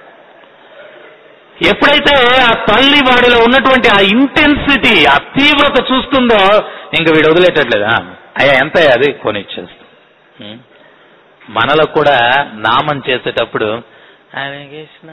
ఎప్పుడైతే ఆ తల్లి వాడిలో ఉన్నటువంటి ఆ ఇంటెన్సిటీ ఆ తీవ్రత చూస్తుందో ఇంకా వీడు వదిలేటట్లేదా అయ్యా ఎంత అది కొనిచ్చేస్తాం ఉం? మనలో కూడా నామం చేసేటప్పుడు హరే కృష్ణ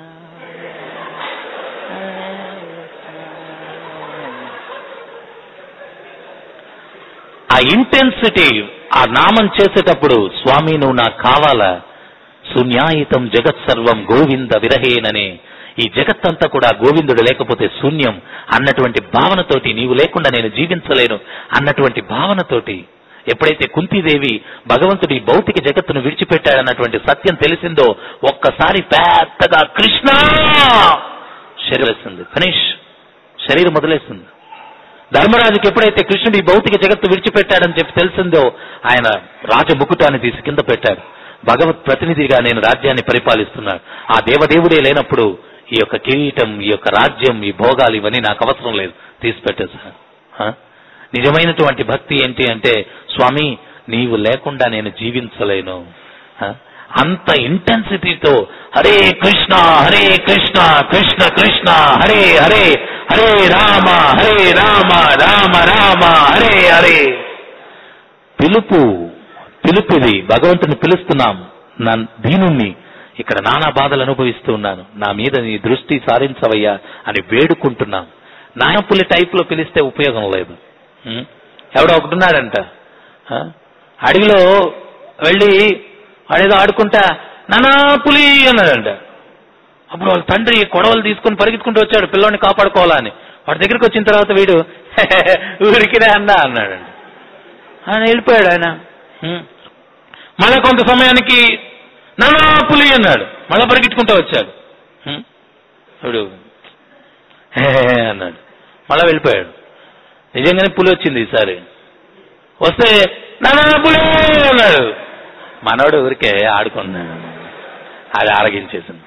ఆ ఇంటెన్సిటీ ఆ నామం చేసేటప్పుడు స్వామి నువ్వు నాకు కావాలా శూన్యాయితం జగత్ సర్వం గోవింద విరహేనని ఈ జగత్తంతా కూడా గోవిందుడు లేకపోతే శూన్యం అన్నటువంటి భావనతోటి నీవు లేకుండా నేను జీవించలేను అన్నటువంటి భావనతోటి ఎప్పుడైతే కుంతీదేవి భగవంతుడి భౌతిక జగత్తును విడిచిపెట్టాడన్నటువంటి సత్యం తెలిసిందో ఒక్కసారి పెద్దగా కృష్ణ శరీరేస్తుంది ఫినిష్ శరీరం మొదలేస్తుంది ధర్మరాజుకి ఎప్పుడైతే కృష్ణుడు ఈ భౌతిక జగత్తు విడిచిపెట్టాడని చెప్పి తెలిసిందో ఆయన రాజముకుటాన్ని తీసి కింద పెట్టాడు భగవత్ ప్రతినిధిగా నేను రాజ్యాన్ని పరిపాలిస్తున్నాను ఆ దేవదేవుడే లేనప్పుడు ఈ యొక్క కిరీటం ఈ యొక్క రాజ్యం ఈ భోగాలు ఇవన్నీ నాకు అవసరం లేదు తీసి పెట్టేశాను ఆ? నిజమైనటువంటి భక్తి ఏంటి అంటే స్వామి నీవు లేకుండా నేను జీవించలేను ఆ? అంత ఇంటెన్సిటీతో హరే కృష్ణ హరే కృష్ణ కృష్ణ కృష్ణ హరే హరే హరే రామ హరే రామ రామ రామ హరే హరే పిలుపు పిలుపుది భగవంతుని పిలుస్తున్నాం నా దీనుణ్ణి ఇక్కడ నానా బాధలు అనుభవిస్తూ ఉన్నాను నా మీద నీ దృష్టి సారించవయ్యా అని వేడుకుంటున్నాం నాయపులి టైప్ లో పిలిస్తే ఉపయోగం లేదు ఉం? ఎవడో ఒకడున్నాడంట ఆ? అడవిలో వెళ్ళి వాడేదో ఆడుకుంటా నానా పులి అన్నాడంట అప్పుడు వాళ్ళ తండ్రి కొడవలు తీసుకుని పరిగెత్తుకుంటూ వచ్చాడు పిల్లోని కాపాడుకోవాలని వాడి దగ్గరికి వచ్చిన తర్వాత వీడు ఊరికినే అన్నా అన్నాడండి ఆయన వెళ్ళిపోయాడు ఆయన హ్మ్. మళ్ళా కొంత సమయానికి నానా పులి అన్నాడు మళ్ళా పరిగెట్టుకుంటూ వచ్చాడు హ్మ్. వీడు "హే" అన్నాడు మళ్ళా వెళ్ళిపోయాడు నిజంగానే పులి వచ్చింది ఈసారి వస్తే నానా పులి అన్నాడు మనోడు ఊరికే ఆడుకున్నాడు అది ఆరగించేసింది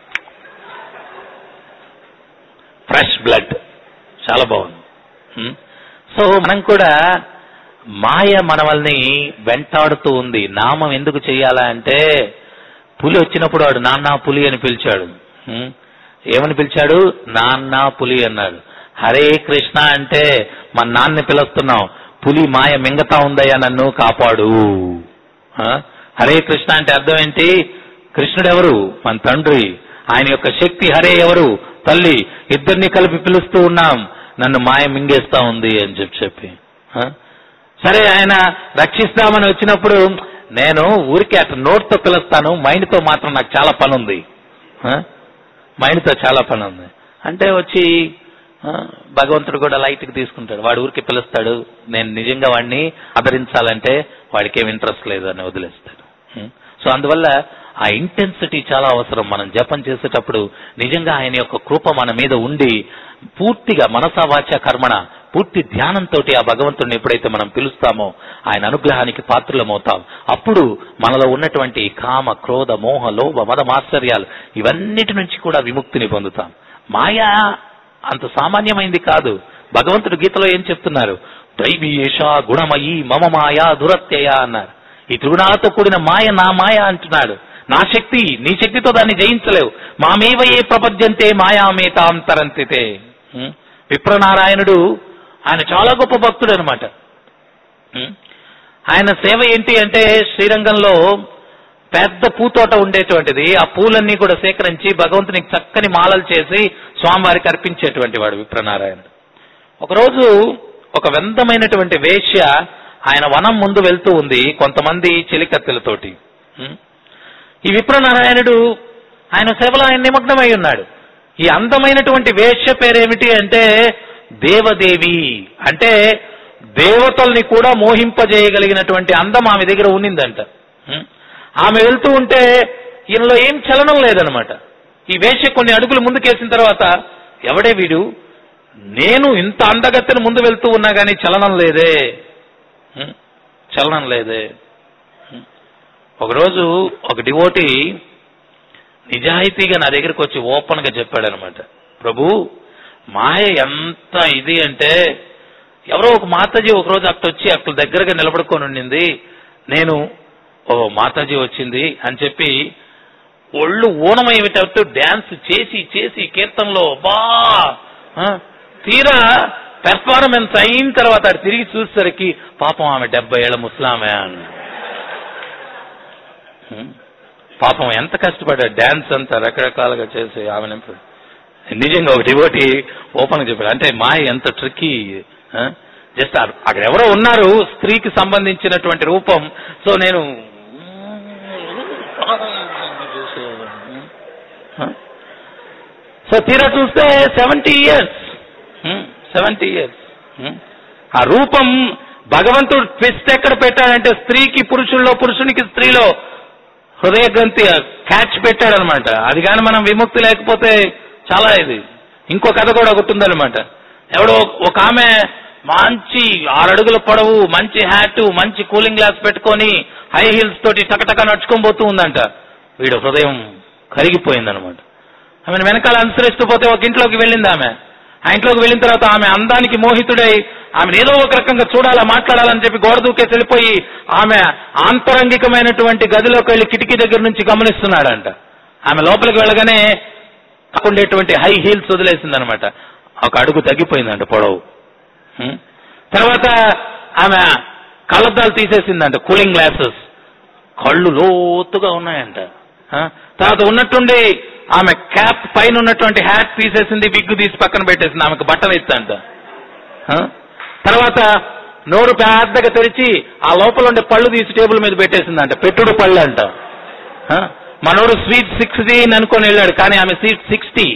ఫ్రెష్ బ్లడ్ చాలా బాగుంది హ్మ్? సో మనం కూడా మాయ మనవల్ని వెంటాడుతూ ఉంది నామం ఎందుకు చెయ్యాలా అంటే పులి వచ్చినప్పుడు వాడు నాన్న పులి అని పిలిచాడు హ్మ్? ఏమని పిలిచాడు నాన్న పులి అన్నాడు హరే కృష్ణ అంటే మన నాన్నని పిలుస్తున్నాం పులి మాయ మింగతా ఉందయ్యా నన్ను కాపాడు ఆ? హరే కృష్ణ అంటే అర్థం ఏంటి కృష్ణుడు ఎవరు మన తండ్రి ఆయన యొక్క శక్తి హరే ఎవరు తల్లి ఇద్దరిని కలిపి పిలుస్తూ ఉన్నాం నన్ను మాయ మింగేస్తా ఉంది అని చెప్పి చెప్పి ఆ? సరే ఆయన రక్షిస్తామని వచ్చినప్పుడు నేను ఊరికే అట్లా నోట్తో పిలుస్తాను మైండ్తో మాత్రం నాకు చాలా పని ఉంది ఆ? మైండ్తో చాలా పని ఉంది అంటే వచ్చి ఆ, భగవంతుడు కూడా లైట్కి తీసుకుంటాడు వాడు ఊరికి పిలుస్తాడు నేను నిజంగా వాడిని ఆదరించాలంటే వాడికి ఏం ఇంట్రెస్ట్ లేదు అని వదిలేస్తాడు ఉం? సో అందువల్ల ఆ ఇంటెన్సిటీ చాలా అవసరం మనం జపం చేసేటప్పుడు నిజంగా ఆయన యొక్క కృప మన మీద ఉండి పూర్తిగా మనసా వాచ కర్మణ పూర్తి ధ్యానంతో ఆ భగవంతుడిని ఎప్పుడైతే మనం పిలుస్తామో ఆయన అనుగ్రహానికి పాత్రులమవుతాం అప్పుడు మనలో ఉన్నటువంటి కామ క్రోధ మోహ లోభ మద మాత్సర్యాలు ఇవన్నిటి నుంచి కూడా విముక్తిని పొందుతాం మాయా అంత సామాన్యమైంది కాదు భగవంతుడు గీతలో ఏం చెప్తున్నారు దైవీ ఏష గుణమయీ మమ మాయా దురత్యయ అన్నారు ఈ త్రిగుణాలతో కూడిన మాయ నా మాయ అంటున్నాడు నా శక్తి నీ శక్తితో దాన్ని జయించలేవు మామేవ ఏ ప్రపద్యంతే మాయామేతాం తరంతితే ఉం? విప్రనారాయణుడు ఆయన చాలా గొప్ప భక్తుడు అనమాట ఆయన సేవ ఏంటి అంటే శ్రీరంగంలో పెద్ద పూతోట ఉండేటువంటిది ఆ పూలన్నీ కూడా సేకరించి భగవంతునికి చక్కని మాలలు చేసి స్వామివారికి అర్పించేటువంటి వాడు విప్రనారాయణుడు ఒకరోజు ఒక వెందమైనటువంటి వేశ్య ఆయన వనం ముందు వెళ్తూ ఉంది కొంతమంది చెలికత్తెలతోటి ఉం? ఈ విప్రనారాయణుడు ఆయన సేవలో ఆయన నిమగ్నమై ఉన్నాడు ఈ అందమైనటువంటి వేశ్య పేరేమిటి అంటే దేవదేవి అంటే దేవతల్ని కూడా మోహింపజేయగలిగినటువంటి అందం ఆమె దగ్గర ఉన్నిందంట ఉం? ఆమె వెళ్తూ ఉంటే ఈయనలో ఏం చలనం లేదనమాట ఈ వేశ్య కొన్ని అడుగులు ముందుకేసిన తర్వాత ఎవడే వీడు నేను ఇంత అందగత్తెను ముందు వెళ్తూ ఉన్నా కానీ చలనం లేదే ఉం? చలనం లేదే ఉం? ఒకరోజు ఒక డివోటి నిజాయితీగా నా దగ్గరికి వచ్చి ఓపెన్ గా చెప్పాడు అనమాట ప్రభు మాయ ఎంత ఇది అంటే ఎవరో ఒక మాతాజీ ఒకరోజు అక్కడ వచ్చి అక్కడ దగ్గరగా నిలబడుకొని ఉండింది నేను ఓ మాతాజీ వచ్చింది అని చెప్పి ఒళ్ళు ఊనమయ్యేటట్టు డ్యాన్స్ చేసి చేసి కీర్తనలో బా ఆ, తీరా పెర్ఫార్మెన్స్ అయిన తర్వాత అటు తిరిగి చూసేసరికి పాపం ఆమె డెబ్బై ఏళ్ళ ముస్లామే అని హ్మ్. పాపం ఎంత కష్టపడ్డా డ్యాన్స్ అంతా రకరకాలుగా చేసి ఆమె నిజంగా ఒక డివోటి ఓపెన్ చెప్పాడు అంటే మాయ ఎంత ట్రిక్కీ జస్ట్ అక్కడ ఎవరో ఉన్నారు స్త్రీకి సంబంధించినటువంటి రూపం సో నేను సో తీరా చూస్తే సెవెంటీ ఇయర్స్ సెవెంటీ ఇయర్స్ ఆ రూపం భగవంతుడు ట్విస్ట్ ఎక్కడ పెట్టాడంటే స్త్రీకి పురుషుల్లో పురుషునికి స్త్రీలో హృదయ గ్రంథి క్యాచ్ పెట్టాడనమాట అది కానీ మనం విముక్తి లేకపోతే చాలా ఇది ఇంకో కథ కూడా ఒకటి ఉందన్నమాట ఎవడో ఒక ఆమె మంచి ఆరు అడుగుల పొడవు మంచి హ్యాట్ మంచి కూలింగ్ గ్లాస్ పెట్టుకొని హై హీల్స్ తోటి టకటక నడుచుకొని పోతూ ఉందంట వీడు హృదయం కరిగిపోయిందనమాట ఆమెను వెనకాల అనుసరిస్తూ పోతే ఒక ఇంట్లోకి వెళ్ళింది ఆమె ఆ ఇంట్లోకి వెళ్ళిన తర్వాత ఆమె అందానికి మోహితుడై ఆమెను ఏదో ఒక రకంగా చూడాలా మాట్లాడాలని చెప్పి గోడ దూకేసి వెళ్ళిపోయి ఆమె ఆంతరంగికమైనటువంటి గదిలోకి వెళ్ళి కిటికీ దగ్గర నుంచి గమనిస్తున్నాడంట ఆమె లోపలికి వెళ్ళగానే ఉండేటువంటి హై హీల్స్ వదిలేసింది అనమాట ఒక అడుగు తగ్గిపోయిందంట పొడవు హ్మ్. తర్వాత ఆమె కళ్ళద్దాలు తీసేసిందంట కూలింగ్ గ్లాసెస్ కళ్ళు లోతుగా ఉన్నాయంట ఆ? తర్వాత ఉన్నట్టుండి ఆమె క్యాప్ పైన ఉన్నటువంటి హ్యాట్ తీసేసింది విగ్గు తీసి పక్కన పెట్టేసింది ఆమెకు బట్టలు ఇచ్చంట ఆ? తర్వాత నోరు పెద్దగా తెరిచి ఆ లోపల ఉండే పళ్ళు తీసి టేబుల్ మీద పెట్టేసిందంట పెట్టుడు పళ్ళు అంట ఆ? మనోడు స్వీట్ సిక్స్టీన్ అనుకొని వెళ్ళాడు కానీ ఆమె సీట్ సిక్స్టీ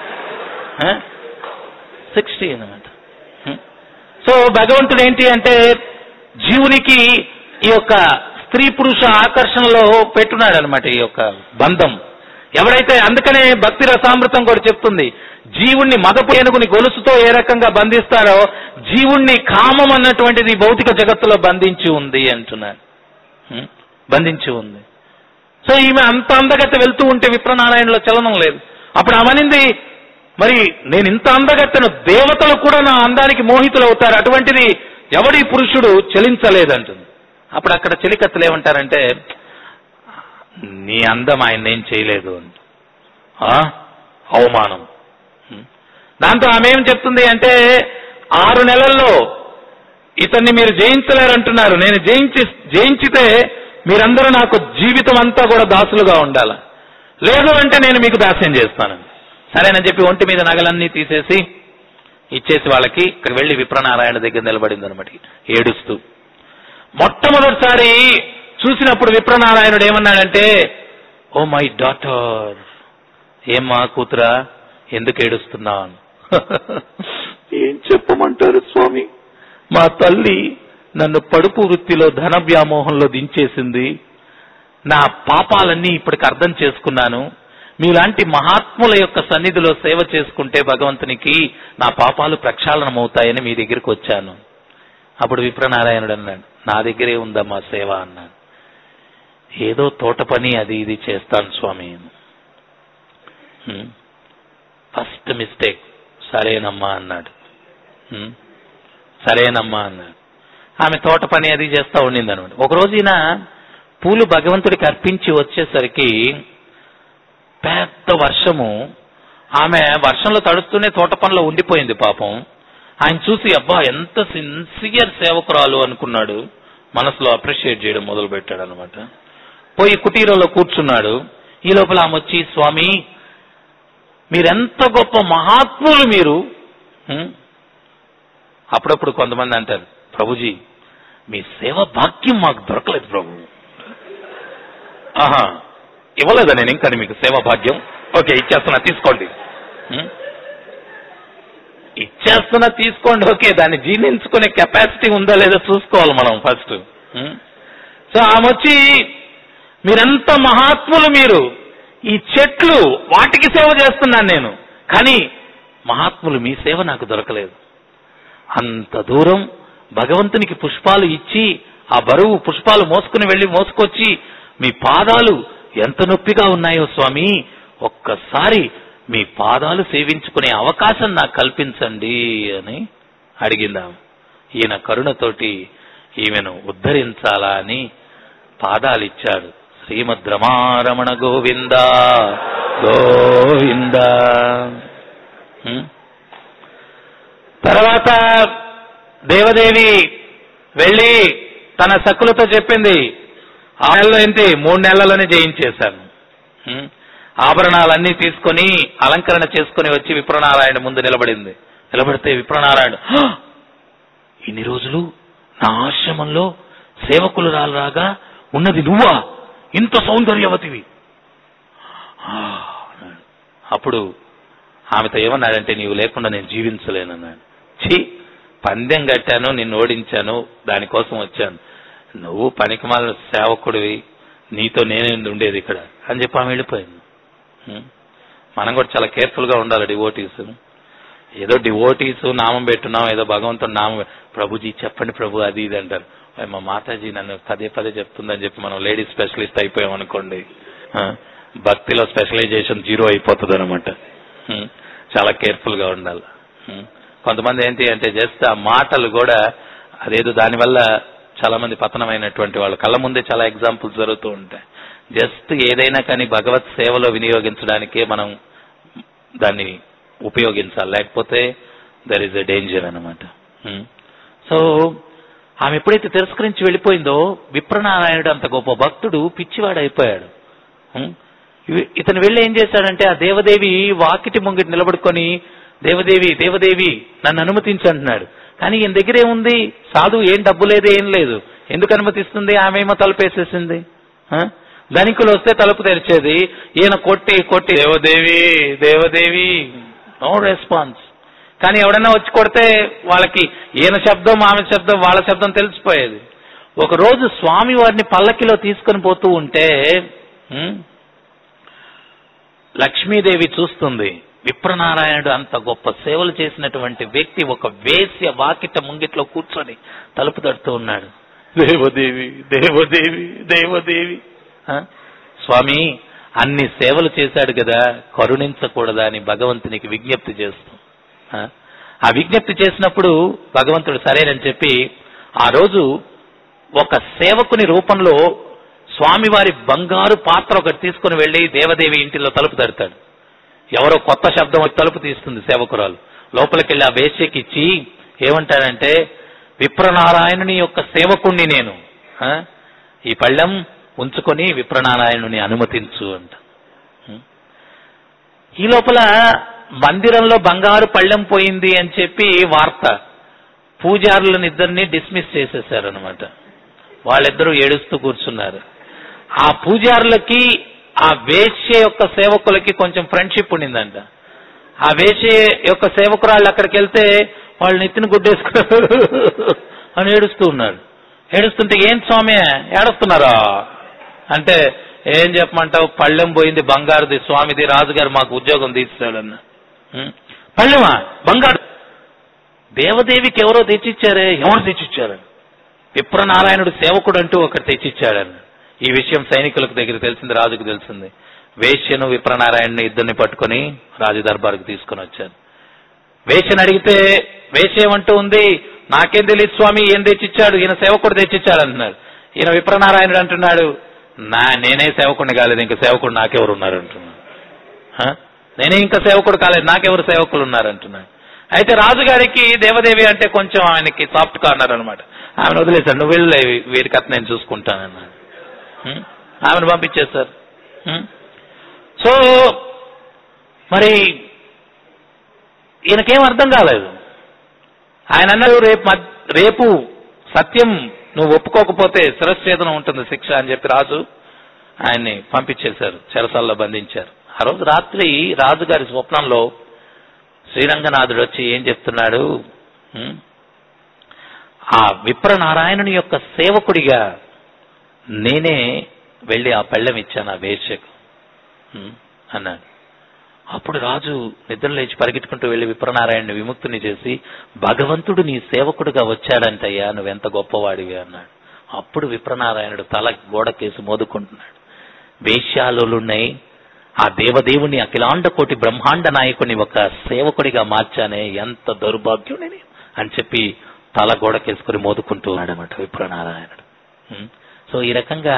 సిక్స్టీ అనమాట సో భగవంతుడు ఏంటి అంటే జీవునికి ఈ యొక్క స్త్రీ పురుష ఆకర్షణలో పెట్టున్నాడు అనమాట ఈ యొక్క బంధం ఎవరైతే అందుకనే భక్తి రసామృతం కూడా చెప్తుంది జీవుణ్ణి మదపు ఏనుగుని గొలుసుతో ఏ రకంగా బంధిస్తారో జీవుణ్ణి కామం అన్నటువంటిది భౌతిక జగత్తులో బంధించి ఉంది అంటున్నారు హ్మ్? బంధించి ఉంది సో ఈమె అంత అందగత్త వెళ్తూ ఉంటే విప్రనారాయణలో చలనం లేదు అప్పుడు ఆమెనింది మరి నేను ఇంత అందగత్తెను దేవతలు కూడా నా అందానికి మోహితులు అవుతారు అటువంటిది ఎవడి పురుషుడు చలించలేదంటుంది అప్పుడు అక్కడ చెలికత్తలు ఏమంటారంటే నీ అందం ఆయన ఏం చేయలేదు అని ఆ? అవమానం హ్మ్. దాంతో ఆమె ఏం చెప్తుంది అంటే ఆరు నెలల్లో ఇతన్ని మీరు జయించలేరంటున్నారు నేను జయించి జయించితే మీరందరూ నాకు జీవితం అంతా కూడా దాసులుగా ఉండాలి లేదు అంటే నేను మీకు దాస్యం చేస్తాను సరేనని చెప్పి ఒంటి మీద నగలన్నీ తీసేసి ఇచ్చేసి వాళ్ళకి ఇక్కడ వెళ్ళి విప్రనారాయణ దగ్గర నిలబడింది అనమాట ఏడుస్తూ మొట్టమొదటిసారి చూసినప్పుడు విప్రనారాయణుడు ఏమన్నాడంటే ఓ మై డాటర్ ఏమ్మా కూతురా ఎందుకు ఏడుస్తున్నాను ఏం చెప్పమంటారు స్వామి మా తల్లి నన్ను పడుపు వృత్తిలో ధన వ్యామోహంలో దించేసింది నా పాపాలన్నీ ఇప్పటికి అర్థం చేసుకున్నాను మీలాంటి మహాత్ముల యొక్క సన్నిధిలో సేవ చేసుకుంటే భగవంతునికి నా పాపాలు ప్రక్షాళనమవుతాయని మీ దగ్గరికి వచ్చాను అప్పుడు విప్రనారాయణుడు అన్నాడు నా దగ్గరే ఉందమ్మా సేవ అన్నాడు ఏదో తోట పని అది ఇది చేస్తాను స్వామి ఫస్ట్ మిస్టేక్ సరేనమ్మా అన్నాడు హ్మ్. సరేనమ్మా అన్నాడు ఆమె తోట పని అది చేస్తా ఉండింది అనమాట ఒకరోజు ఈయన పూలు భగవంతుడికి అర్పించి వచ్చేసరికి పెద్ద వర్షము ఆమె వర్షంలో తడుస్తూనే తోట పనిలో ఉండిపోయింది పాపం ఆయన చూసి అబ్బా ఎంత సిన్సియర్ సేవకురాలు అనుకున్నాడు మనసులో అప్రిషియేట్ చేయడం మొదలు పెట్టాడు అనమాట పోయి కుటీరంలో కూర్చున్నాడు ఈ లోపల ఆమె వచ్చి స్వామి మీరెంత గొప్ప మహాత్ములు మీరు హ్మ్? అప్పుడప్పుడు కొంతమంది అంటారు ప్రభుజీ మీ సేవ భాగ్యం మాకు దొరకలేదు ప్రభు ఆహా ఇవ్వలేదా నేను ఇంకా మీకు సేవ భాగ్యం ఓకే ఇచ్చేస్తున్నా తీసుకోండి హ్మ్? ఇచ్చేస్తున్నా తీసుకోండి ఓకే దాన్ని జీర్ణించుకునే కెపాసిటీ ఉందా లేదా చూసుకోవాలి మనం ఫస్ట్ సో ఆమె వచ్చి మీరెంత మహాత్ములు మీరు ఈ చెట్లు వాటికి సేవ చేస్తున్నాను నేను కానీ మహాత్ములు మీ సేవ నాకు దొరకలేదు అంత దూరం భగవంతునికి పుష్పాలు ఇచ్చి ఆ బరువు పుష్పాలు మోసుకుని వెళ్ళి మోసుకొచ్చి మీ పాదాలు ఎంత నొప్పిగా ఉన్నాయో స్వామి ఒక్కసారి మీ పాదాలు సేవించుకునే అవకాశం నాకు కల్పించండి అని అడిగిందాం ఈయన కరుణతోటి ఈమెను ఉద్ధరించాలా అని పాదాలు ఇచ్చాడు శ్రీమద్ రమారమణ గోవింద గోవింద హ్మ్? తర్వాత దేవదేవి వెళ్ళి తన సక్కులతో చెప్పింది ఆ నెలలో ఏంటి మూడు నెలల్లోనే జయించేశాను హ్మ్? ఆభరణాలన్నీ తీసుకొని అలంకరణ చేసుకొని వచ్చి విప్రనారాయణ ముందు నిలబడింది నిలబడితే విప్రనారాయణ "హ! ఇన్ని రోజులు నా ఆశ్రమంలో సేవకులు రాగా ఉన్నది నువ్వా ఇంత సౌందర్యవతివి ఆ, అన్నాడు. అప్పుడు ఆమెతో ఏమన్నాడంటే నీవు లేకుండా నేను జీవించలేనన్నాడు ఛీ పందెం కట్టాను నిన్ను ఓడించాను దానికోసం వచ్చాను నువ్వు పనికిమాల సేవకుడివి నీతో నేనే ఉండేది ఇక్కడ అని చెప్పి ఆమె వెళ్ళిపోయింది హ్మ్. మనం కూడా చాలా కేర్ఫుల్ గా ఉండాలి డివోటీస్ ఏదో డివోటీస్ నామం పెట్టున్నాం ఏదో భగవంతుడు నామం ప్రభుజీ చెప్పండి ప్రభు అది ఇది అంటారు "ఓయ్, మా మాతాజీ నన్ను పదే పదే చెప్తుందని చెప్పి మనం లేడీ స్పెషలిస్ట్ అయిపోయాం అనుకోండి ఆ, భక్తిలో స్పెషలైజేషన్ జీరో అయిపోతుంది అనమాట చాలా కేర్ఫుల్ గా ఉండాలి హ్మ్. కొంతమంది ఏంటి అంటే జస్ట్ ఆ మాటలు కూడా అదేదో దానివల్ల చాలా మంది పతనమైనటువంటి వాళ్ళు కళ్ళ ముందే చాలా ఎగ్జాంపుల్స్ జరుగుతూ ఉంటాయి జస్ట్ ఏదైనా కానీ భగవత్ సేవలో వినియోగించడానికే మనం దాన్ని ఉపయోగించాలి లేకపోతే దర్ ఇస్ ఎ డేంజర్ అనమాట సో ఆమె ఎప్పుడైతే తిరస్కరించి వెళ్ళిపోయిందో విప్రనారాయణుడు అంత గొప్ప భక్తుడు పిచ్చివాడు అయిపోయాడు హ్మ్? ఇవి- ఇతను వెళ్ళి ఏం చేశాడంటే ఆ దేవదేవి వాకిటి ముంగిటి నిలబడుకొని దేవదేవి దేవదేవి నన్ను అనుమతించు అంటున్నాడు కానీ ఈయన దగ్గర ఏముంది సాధు ఏం డబ్బు లేదు ఏం లేదు ఎందుకు అనుమతిస్తుంది ఆమె ఏమో తలుపేసేసింది ఆ? ధనికులు వస్తే తలుపు తెరిచేది ఈయన కొట్టి కొట్టి దేవదేవి దేవదేవి నో రెస్పాన్స్ కానీ ఎవడన్నా వచ్చి కొడితే వాళ్ళకి ఈయన శబ్దం ఆమె శబ్దం వాళ్ళ శబ్దం తెలిసిపోయేది ఒక రోజు స్వామి వారిని పల్లకిలో తీసుకొని పోతూ ఉంటే హ్మ్, లక్ష్మీదేవి చూస్తుంది విప్రనారాయణుడు అంత గొప్ప సేవలు చేసినటువంటి వ్యక్తి ఒక వేశ్య వాకిట ముంగిట్లో కూర్చొని తలుపు తడుతూ ఉన్నాడు దేవదేవి దేవదేవి దేవదేవి ఆ? స్వామి అన్ని సేవలు చేశాడు కదా కరుణించకూడదా అని భగవంతునికి విజ్ఞప్తి చేస్తూ ఆ? ఆ విజ్ఞప్తి చేసినప్పుడు భగవంతుడు సరేనని చెప్పి ఆ రోజు ఒక సేవకుని రూపంలో స్వామివారి బంగారు పాత్ర ఒకటి తీసుకుని వెళ్లి దేవదేవి ఇంటిలో తలుపు తడతాడు ఎవరో కొత్త శబ్దం వచ్చి తలుపు తీస్తుంది సేవకురాలు లోపలికి వెళ్ళి ఆ వేశ్యకి ఇచ్చి ఏమంటాడంటే విప్రనారాయణుని యొక్క సేవకుణ్ణి నేను ఆ? ఈ పళ్ళెం ఉంచుకొని విప్రనారాయణుని అనుమతించు అంట ఉం? ఈ లోపల మందిరంలో బంగారు పళ్ళెం పోయింది అని చెప్పి వార్త పూజారులను ఇద్దరిని డిస్మిస్ చేసేశారనమాట వాళ్ళిద్దరూ ఏడుస్తూ కూర్చున్నారు ఆ పూజారులకి ఆ వేశ్య యొక్క సేవకులకి కొంచెం ఫ్రెండ్షిప్ ఉండిందంట ఆ వేశ్య యొక్క సేవకురాళ్ళు అక్కడికి వెళ్తే వాళ్ళు నెత్తిన గుడ్డేసుకున్నారు అని ఏడుస్తూ ఉన్నారు ఏడుస్తుంటే ఏం స్వామి ఏడుస్తున్నారా అంటే ఏం చెప్పమంటావు పళ్ళెం పోయింది బంగారుది స్వామిది రాజుగారు మాకు ఉద్యోగం తీస్తాడన్న ఉం? పళ్ళెమా బంగారు దేవదేవికి ఎవరో తెచ్చిచ్చారే ఎవరు తెచ్చిచ్చారు విప్రనారాయణుడు సేవకుడు అంటూ ఒకటి తెచ్చిచ్చాడన్న ఈ విషయం సైనికులకు దగ్గర తెలిసింది రాజుకు తెలిసింది వేశ్యను విప్రనారాయణని ఇద్దరిని పట్టుకొని రాజు దర్బార్కు తీసుకొని వచ్చారు వేశ్యను అడిగితే వేశ్య ఏమంటూ ఉంది నాకేం తెలియదు స్వామి ఏం తెచ్చిచ్చాడు ఈయన సేవకుడు తెచ్చిచ్చాడు అంటున్నాడు ఈయన విప్రనారాయణుడు అంటున్నాడు నా నేనే సేవకుడిని కాలేదు ఇంకా సేవకుడు నాకెవరు ఉన్నారు అంటున్నాడు హ? నేనే ఇంకా సేవకుడు కాలేదు నాకెవరు సేవకులు ఉన్నారు అంటున్నాడు అయితే రాజుగారికి దేవదేవి అంటే కొంచెం ఆయనకి సాఫ్ట్ కార్నర్ అనమాట ఆమెను వదిలేశాడు నువ్వు వెళ్ళి వీరి కథ నేను చూసుకుంటానన్నాడు హ్మ్? ఆమెను పంపించేశారు హ్మ్? సో మరి ఈయనకేం అర్థం కాలేదు ఆయన అన్నాడు రేపు మద్- రేపు సత్యం నువ్వు ఒప్పుకోకపోతే శిరశ్చేదనం ఉంటుంది శిక్ష అని చెప్పి రాజు ఆయన్ని పంపించేశారు చెరసాల్లో బంధించారు ఆ రోజు రాత్రి రాజుగారి స్వప్నంలో శ్రీరంగనాథుడు వచ్చి ఏం చెప్తున్నాడు హ్మ్? ఆ విప్రనారాయణుని యొక్క సేవకుడిగా నేనే వెళ్ళి ఆ పళ్ళెం ఇచ్చాను ఆ వేశ్యకు హ్మ్? అన్నాడు అప్పుడు రాజు నిద్ర లేచి పరిగెట్టుకుంటూ వెళ్లి విప్రనారాయణని విముక్తిని చేసి భగవంతుడు నీ సేవకుడుగా వచ్చాడంటయ్యా నువ్వెంత గొప్పవాడివి అన్నాడు అప్పుడు విప్రనారాయణుడు తల గోడకేసి మోదుకుంటున్నాడు వేశ్యాలున్నాయి ఆ దేవదేవుని అఖిలాండ కోటి బ్రహ్మాండ నాయకుని ఒక సేవకుడిగా మార్చానే ఎంత దౌర్భాగ్యుడిని అని చెప్పి తల గోడకేసుకుని మోదుకుంటూ ఉన్నాడు అనమాట విప్రనారాయణుడు ఉం? సో ఈ రకంగా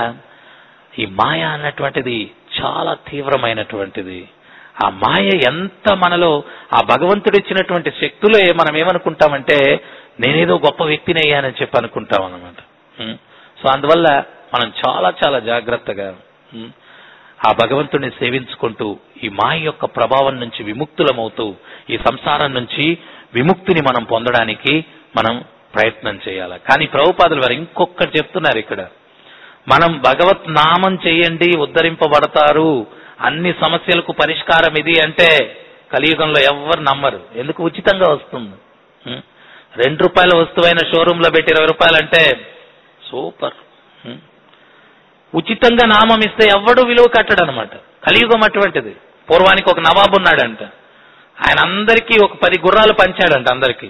ఈ మాయ అన్నటువంటిది చాలా తీవ్రమైనటువంటిది ఆ మాయ ఎంత మనలో ఆ భగవంతుడు ఇచ్చినటువంటి శక్తులే మనం ఏమనుకుంటామంటే నేనేదో గొప్ప వ్యక్తిని అయ్యానని చెప్పి అనుకుంటాం అనమాట సో అందువల్ల మనం చాలా చాలా జాగ్రత్తగా ఉం, ఆ భగవంతుడిని సేవించుకుంటూ ఈ మాయ యొక్క ప్రభావం నుంచి విముక్తులమవుతూ ఈ సంసారం నుంచి విముక్తిని మనం పొందడానికి మనం ప్రయత్నం చేయాలి కానీ ప్రభుపాదులు వారు ఇంకొకటి చెప్తున్నారు ఇక్కడ మనం భగవత్ నామం చేయండి ఉద్ధరింపబడతారు అన్ని సమస్యలకు పరిష్కారం ఇది అంటే కలియుగంలో ఎవ్వరు నమ్మరు ఎందుకు ఉచితంగా వస్తుంది ఉం? రెండు రూపాయల వస్తువైన షోరూమ్ లో పెట్టి ఇరవై రూపాయలు అంటే సూపర్ ఉం? ఉచితంగా నామం ఇస్తే ఎవ్వడు విలువ కట్టడు అనమాట కలియుగం అటువంటిది పూర్వానికి ఒక నవాబు ఉన్నాడంట ఆయన అందరికీ ఒక పది గుర్రాలు పంచాడంట అందరికి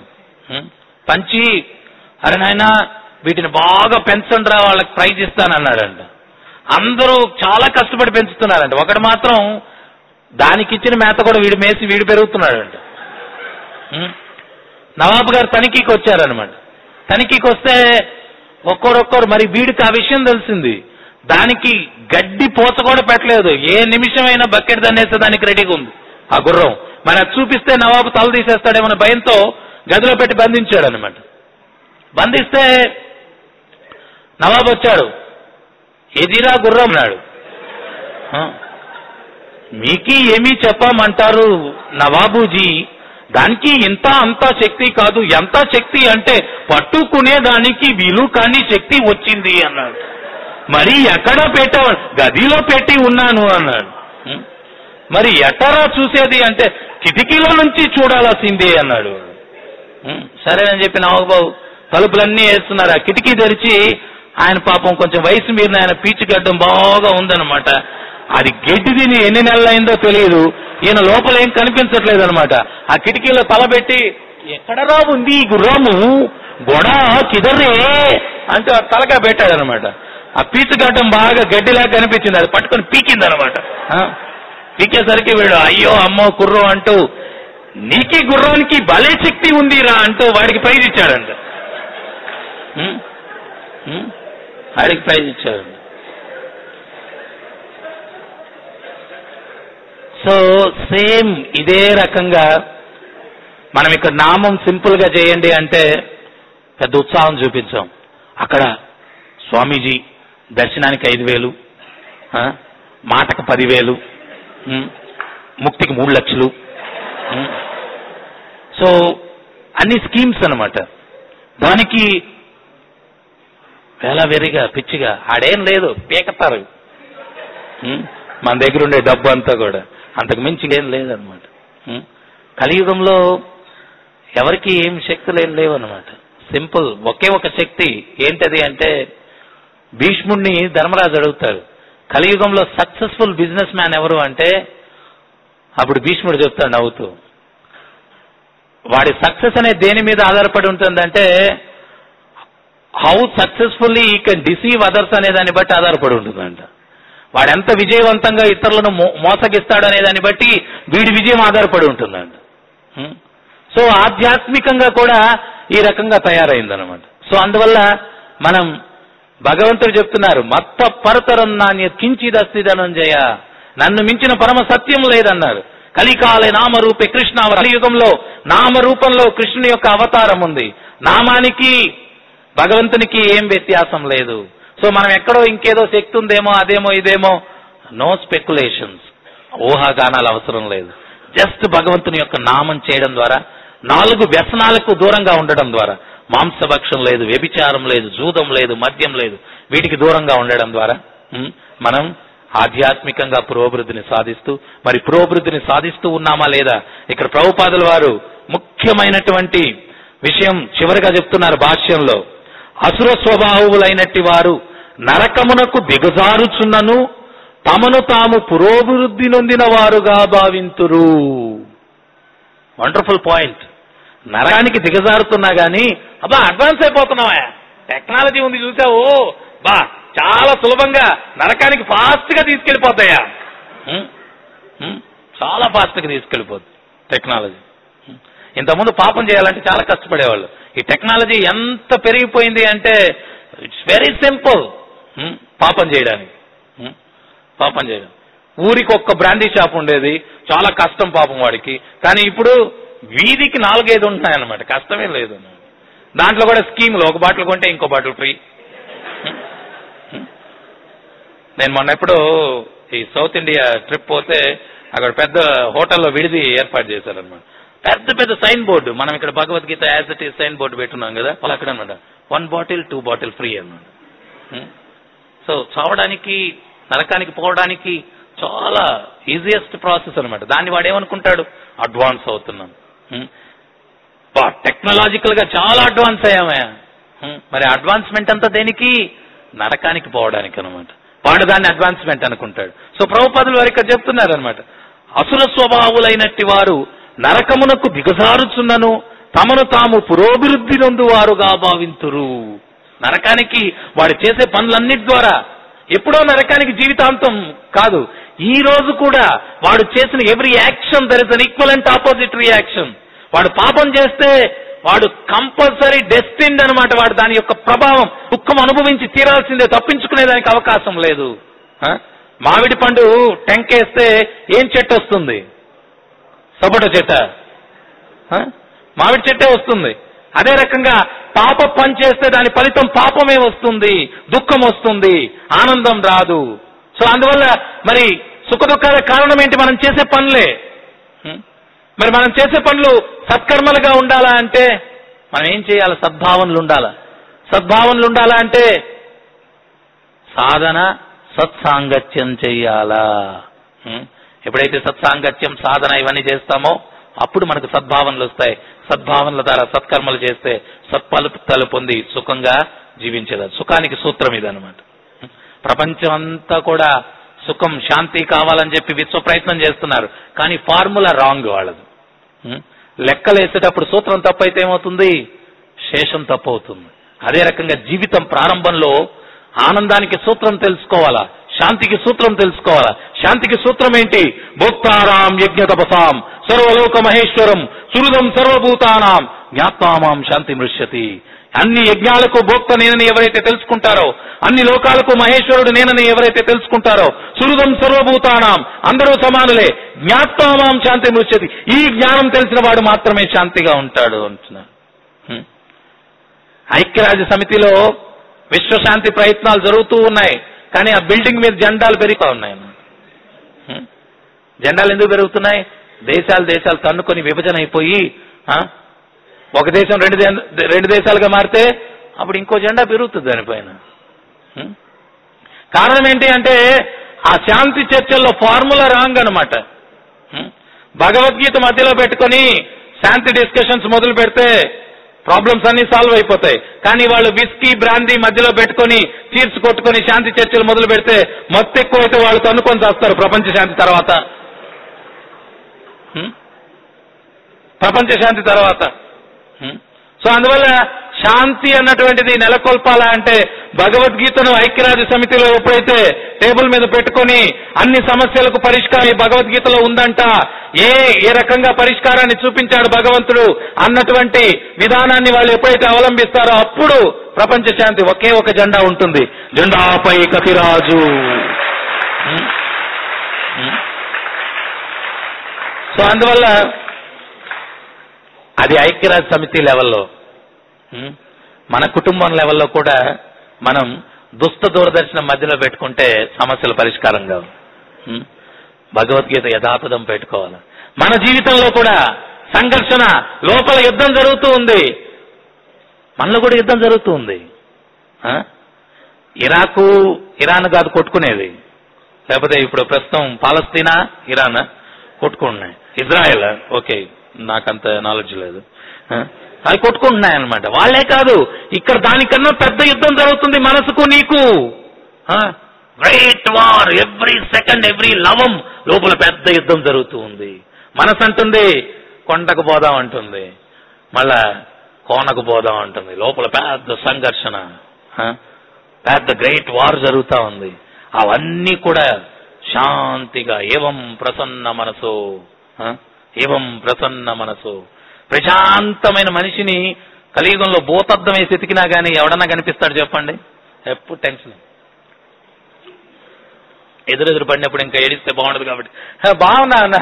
పంచి అరే నాయన వీటిని బాగా పెంచండి రా వాళ్ళకి ప్రైజ్ ఇస్తానన్నాడంట అందరూ చాలా కష్టపడి పెంచుతున్నారంట ఒకడు మాత్రం దానికి ఇచ్చిన మేత కూడా వీడు మేసి వీడు పెరుగుతున్నాడంట ఉం? నవాబు గారు తనిఖీకి వచ్చారనమాట తనిఖీకి వస్తే ఒక్కొరొక్కరు మరి వీడికి ఆ విషయం తెలిసింది దానికి గడ్డి పోత కూడా పెట్టలేదు ఏ నిమిషమైనా బకెట్ దన్నేస్తే దానికి రెడీగా ఉంది ఆ గుర్రం మరి అది చూపిస్తే నవాబు తల తీసేస్తాడేమన్న భయంతో గదిలో పెట్టి బంధించాడు అనమాట బంధిస్తే నవాబు వచ్చాడు ఎదిరా గుర్రం అన్నాడు ఆ, మీకి ఏమీ చెప్పమంటారు నవాబుజీ దానికి ఇంత అంత శక్తి కాదు ఎంత శక్తి అంటే పట్టుకునే దానికి వీలు కాని శక్తి వచ్చింది అన్నాడు మరి ఎక్కడ పెట్టావు గదిలో పెట్టి ఉన్నాను అన్నాడు ఉం? మరి ఎటరా చూసేది అంటే కిటికీలో నుంచి చూడాల్సిందే అన్నాడు ఉం, సరేనని చెప్పి నవాబాబు తలుపులన్నీ వేస్తున్నారు ఆ కిటికీ తెరిచి ఆయన పాపం కొంచెం వయసు మీరిన ఆయన పీచు గడ్డం బాగా ఉందన్నమాట అది గడ్డి తిని ఎన్ని నెలలైందో తెలియదు ఈయన లోపల ఏం కనిపించట్లేదు అనమాట ఆ కిటికీలో తలబెట్టి ఎక్కడరా ఉంది ఈ గుర్రము గొడ కిదర్రే అంటే ఆ తలగా పెట్టాడు అనమాట ఆ పీచు గడ్డం బాగా గడ్డిలా కనిపించింది అది పట్టుకొని పీకింది అనమాట పీకేసరికి వీడు అయ్యో అమ్మో కుర్రో అంటూ నీకి గుర్రానికి భలే శక్తి ఉందిరా అంటూ వాడికి ప్రైజ్ ఇచ్చాడంట ఉం? ఉం? వాడికి ప్రైజ్ ఇచ్చాడు సో సేమ్ ఇదే రకంగా మనం ఇక్కడ నామం సింపుల్ గా చేయండి అంటే పెద్ద ఉత్సాహం చూపించాం అక్కడ స్వామీజీ దర్శనానికి ఐదు వేలు ఆ, మాటకు పదివేలు ఉం, ముక్తికి మూడు లక్షలు ఉం. సో అన్ని స్కీమ్స్ అన్నమాట దానికి వేలవేరిగా పిచ్చిగా ఆడేం లేదు పీకతారు ఉం? మన దగ్గర ఉండే డబ్బు అంతా కూడా అంతకు మించి ఏం లేదనమాట ఉం? కలియుగంలో ఎవరికి ఏం శక్తులు ఏం లేవు అనమాట సింపుల్ ఒకే ఒక శక్తి ఏంటది అంటే భీష్ముడిని ధర్మరాజు అడుగుతాడు కలియుగంలో సక్సెస్ఫుల్ బిజినెస్ మ్యాన్ ఎవరు అంటే అప్పుడు భీష్ముడు చెప్తాడు నవ్వుతూ వాడి సక్సెస్ అనేది దేని మీద ఆధారపడి ఉంటుందంటే how successfully he can deceive others అనే దాన్ని బట్టి ఆధారపడి ఉంటుందంట వాడు ఎంత విజయవంతంగా ఇతరులను మో- మోసగిస్తాడు అనే దాన్ని బట్టి వీడి విజయం ఆధారపడి ఉంటుందంట హ్మ్? సో ఆధ్యాత్మికంగా కూడా ఈ రకంగా తయారైందనమాట సో అందువల్ల మనం భగవంతుడు చెప్తున్నారు మత్త పరతరం నాణ్య కించిదస్తి ధనంజయ నన్ను మించిన పరమ సత్యం లేదన్నారు కలికాలే నామరూపే కృష్ణ యుగంలో నామరూపంలో కృష్ణుని యొక్క అవతారం ఉంది నామానికి భగవంతునికి ఏం వ్యత్యాసం లేదు సో మనం ఎక్కడో ఇంకేదో శక్తి ఉందేమో అదేమో ఇదేమో నో స్పెక్యులేషన్స్ ఊహాగానాలు అవసరం లేదు జస్ట్ భగవంతుని యొక్క నామం చేయడం ద్వారా నాలుగు వ్యసనాలకు దూరంగా ఉండడం ద్వారా మాంసభక్షం లేదు వ్యభిచారం లేదు జూదం లేదు మద్యం లేదు వీటికి దూరంగా ఉండడం ద్వారా ఉమ్, మనం ఆధ్యాత్మికంగా పురోభివృద్ధిని సాధిస్తూ మరి పురోభివృద్ధిని సాధిస్తూ ఉన్నామా లేదా ఇక్కడ ప్రభుపాదుల వారు ముఖ్యమైనటువంటి విషయం చివరిగా చెప్తున్నారు భాష్యంలో అసుర స్వభావులైనట్టి వారు నరకమునకు దిగజారుచున్నను తమను తాము పురోభివృద్ధి నొందిన వారుగా భావింతురు వండర్ఫుల్ పాయింట్ నరకానికి దిగజారుతున్నా గానీ అబ్బా అడ్వాన్స్ అయిపోతున్నావా టెక్నాలజీ ఉంది చూసావు బా చాలా సులభంగా నరకానికి ఫాస్ట్ గా తీసుకెళ్లిపోతాయా ఉం? ఉం? చాలా ఫాస్ట్ గా తీసుకెళ్లిపోద్ది టెక్నాలజీ ఉం? ఇంతకుముందు పాపం చేయాలంటే చాలా కష్టపడేవాళ్ళు ఈ టెక్నాలజీ ఎంత పెరిగిపోయింది అంటే ఇట్స్ వెరీ సింపుల్ పాపం చేయడానికి ఉం? పాపం చేయడం ఊరికి ఒక్క బ్రాండీ షాప్ ఉండేది చాలా కష్టం పాపం వాడికి కానీ ఇప్పుడు వీధికి నాలుగైదు ఉంటున్నాయన్నమాట కష్టమే లేదు దాంట్లో కూడా స్కీములు ఒక బాటిల్ కొంటే ఇంకో బాటిల్ ఫ్రీ నేను మొన్న ఎప్పుడు ఈ సౌత్ ఇండియా ట్రిప్ పోతే అక్కడ పెద్ద హోటల్లో విడిది ఏర్పాటు చేశారనమాట పెద్ద పెద్ద సైన్ బోర్డు మనం ఇక్కడ Bhagavad Gita as it is sign board పెట్టున్నాం కదా వాళ్ళు అక్కడ అనమాట one bottle two bottle free అన్నమాట సో చావడానికి నరకానికి పోవడానికి చాలా ఈజియెస్ట్ ప్రాసెస్ అన్నమాట దాన్ని వాడు ఏమనుకుంటాడు అడ్వాన్స్ అవుతున్నాం టెక్నాలజికల్ గా చాలా అడ్వాన్స్ అయ్యామయ్యా హ్మ్. మరి అడ్వాన్స్మెంట్ అంతా దేనికి నరకానికి పోవడానికి అనమాట వాడు దాన్ని అడ్వాన్స్మెంట్ అనుకుంటాడు సో ప్రభుపాదులు వారు ఇక్కడ చెప్తున్నారు అనమాట అసుర స్వభావులైనట్టి వారు నరకమునకు దిగజారుచున్నను తమను తాము పురోభివృద్ధి నొందు వారుగా భావింతురు నరకానికి వాడు చేసే పనులన్నిటి ద్వారా ఎప్పుడో నరకానికి జీవితాంతం కాదు ఈ రోజు కూడా వాడు చేసిన every action there is an equivalent opposite reaction వాడు పాపం చేస్తే వాడు కంపల్సరీ డెస్టిన్డ్ అనమాట వాడు దాని యొక్క ప్రభావం దుఃఖం అనుభవించి తీరాల్సిందే తప్పించుకునే దానికి అవకాశం లేదు ఆ? మామిడి పండు టెంకేస్తే ఏం చెట్టు వస్తుంది సపోటా చెట్ట ఆ? మామిడి చెట్టే వస్తుంది అదే రకంగా పాప పని చేస్తే దాని ఫలితం పాపమే వస్తుంది దుఃఖం వస్తుంది ఆనందం రాదు సో అందువల్ల మరి సుఖ దుఃఖాల కారణం ఏంటి మనం చేసే పనులే హ్మ్? మరి మనం చేసే పనులు సత్కర్మలుగా ఉండాలా అంటే మనం ఏం చేయాలి సద్భావనలు ఉండాలా సద్భావనలు ఉండాలా అంటే సాధన సత్సాంగత్యం చెయ్యాలా హ్మ్? ఎప్పుడైతే సత్సాంగత్యం సాధన ఇవన్నీ చేస్తామో అప్పుడు మనకు సద్భావనలు వస్తాయి సద్భావనల ద్వారా సత్కర్మలు చేస్తే సత్ఫలితాలు పొంది సుఖంగా జీవించేది సుఖానికి సూత్రం ఇదనమాట ప్రపంచం అంతా కూడా సుఖం శాంతి కావాలని చెప్పి విశ్వ ప్రయత్నం చేస్తున్నారు కానీ ఫార్ములా రాంగ్ వాళ్ళది ఉం? లెక్కలు వేసేటప్పుడు సూత్రం తప్పైతే ఏమవుతుంది శేషం తప్పు అవుతుంది అదే రకంగా జీవితం ప్రారంభంలో ఆనందానికి సూత్రం తెలుసుకోవాలా శాంతికి సూత్రం తెలుసుకోవాలా శాంతికి సూత్రం ఏంటి భోక్తారాం యజ్ఞ తపసాం సర్వలోక మహేశ్వరం సుహృదం సర్వభూతానాం జ్ఞాత్వామాం శాంతి మృష్యతి అన్ని యజ్ఞాలకు భోక్త నేనని ఎవరైతే తెలుసుకుంటారో అన్ని లోకాలకు మహేశ్వరుడు నేనని ఎవరైతే తెలుసుకుంటారో సుహృదం సర్వభూతానాం అందరూ సమానులే జ్ఞాత్వామాం శాంతి మృష్యతి ఈ జ్ఞానం తెలిసిన వాడు మాత్రమే శాంతిగా ఉంటాడు అంటున్నారు హ్మ్. ఐక్యరాజ్య సమితిలో విశ్వశాంతి ప్రయత్నాలు జరుగుతూ ఉన్నాయి కానీ ఆ బిల్డింగ్ మీద జెండాలు పెరుగుతూ ఉన్నాయి అన్నమాట. హ్మ్. జెండాలు ఎందుకు పెరుగుతున్నాయి దేశాలు దేశాలు తన్నుకొని విభజన అయిపోయి ఆ, ఒక దేశం రెండు దే- రెండు దేశాలుగా మారితే అప్పుడు ఇంకో జెండా పెరుగుతుంది దానిపైన హ్మ్. కారణం ఏంటి అంటే ఆ శాంతి చర్చల్లో ఫార్ములా రాంగ్ అనమాట భగవద్గీత మధ్యలో పెట్టుకొని శాంతి డిస్కషన్స్ మొదలు పెడితే ప్రాబ్లమ్స్ అన్ని సాల్వ్ అయిపోతాయి కానీ వాళ్ళు విస్కీ బ్రాందీ మధ్యలో పెట్టుకొని చీర్స్ కొట్టుకొని శాంతి చర్చలు మొదలు పెడితే మొత్తం ఎక్కువైతే వాళ్ళు తన్నుకొని చేస్తారు ప్రపంచ శాంతి తర్వాత హ్మ్? ప్రపంచ శాంతి తర్వాత హ్మ్? సో అందువల్ల శాంతి అన్నటువంటిది నెలకొల్పాలా అంటే భగవద్గీతను ఐక్యరాజ్య సమితిలో ఎప్పుడైతే టేబుల్ మీద పెట్టుకొని అన్ని సమస్యలకు పరిష్కారం ఈ భగవద్గీతలో ఉందంట ఏ ఏ రకంగా పరిష్కారాన్ని చూపించాడు భగవంతుడు అన్నటువంటి విధానాన్ని వాళ్ళు ఎప్పుడైతే అవలంబిస్తారో అప్పుడు ప్రపంచ శాంతి ఒకే ఒక జెండా ఉంటుంది జెండాపై కపిరాజు హ్మ్? హ్మ్? సో అందువల్ల అది ఐక్యరాజ్య సమితి లెవెల్లో ఉం? మన కుటుంబం లెవెల్లో కూడా మనం దుష్ట దూరదర్శనం మధ్యలో పెట్టుకుంటే సమస్యల పరిష్కారం కావు ఉం? భగవద్గీత యథాతథం పెట్టుకోవాలి మన జీవితంలో కూడా సంఘర్షణ లోపల యుద్ధం జరుగుతూ ఉంది మనలో కూడా యుద్ధం జరుగుతూ ఉంది ఆ? ఇరాకు ఇరాన్ కాదు కొట్టుకునేది లేకపోతే ఇప్పుడు ప్రస్తుతం పాలస్తీనా ఇరాన్ కొట్టుకుంటున్నాయి ఇజ్రాయెల్ ఓకే నాకంత నాలెడ్జ్ లేదు ఆ? అవి కొట్టుకుంటున్నాయి అనమాట వాళ్ళే కాదు ఇక్కడ దానికన్నా పెద్ద యుద్ధం జరుగుతుంది మనసుకు నీకు great war every second every లవం లోపల పెద్ద యుద్ధం జరుగుతూ ఉంది మనసు అంటుంది కొండకు పోదాం అంటుంది మళ్ళా కోనకు పోదాం అంటుంది లోపల పెద్ద సంఘర్షణ ఆ? పెద్ద గ్రేట్ వార్ జరుగుతా ఉంది అవన్నీ కూడా శాంతిగా ఏవం ప్రసన్న మనసు ఆ? ఏవం ప్రసన్న మనసు ప్రశాంతమైన మనిషిని కలియుగంలో భూతద్దం వేసి ఎతికినా గానీ ఎవడన్నా కనిపిస్తాడు చెప్పండి ఎప్పుడు టెన్షన్ ఎదురెదురు పడినప్పుడు ఇంకా ఏడిస్తే బాగుండదు కాబట్టి "హ, బాగున్నా అన్న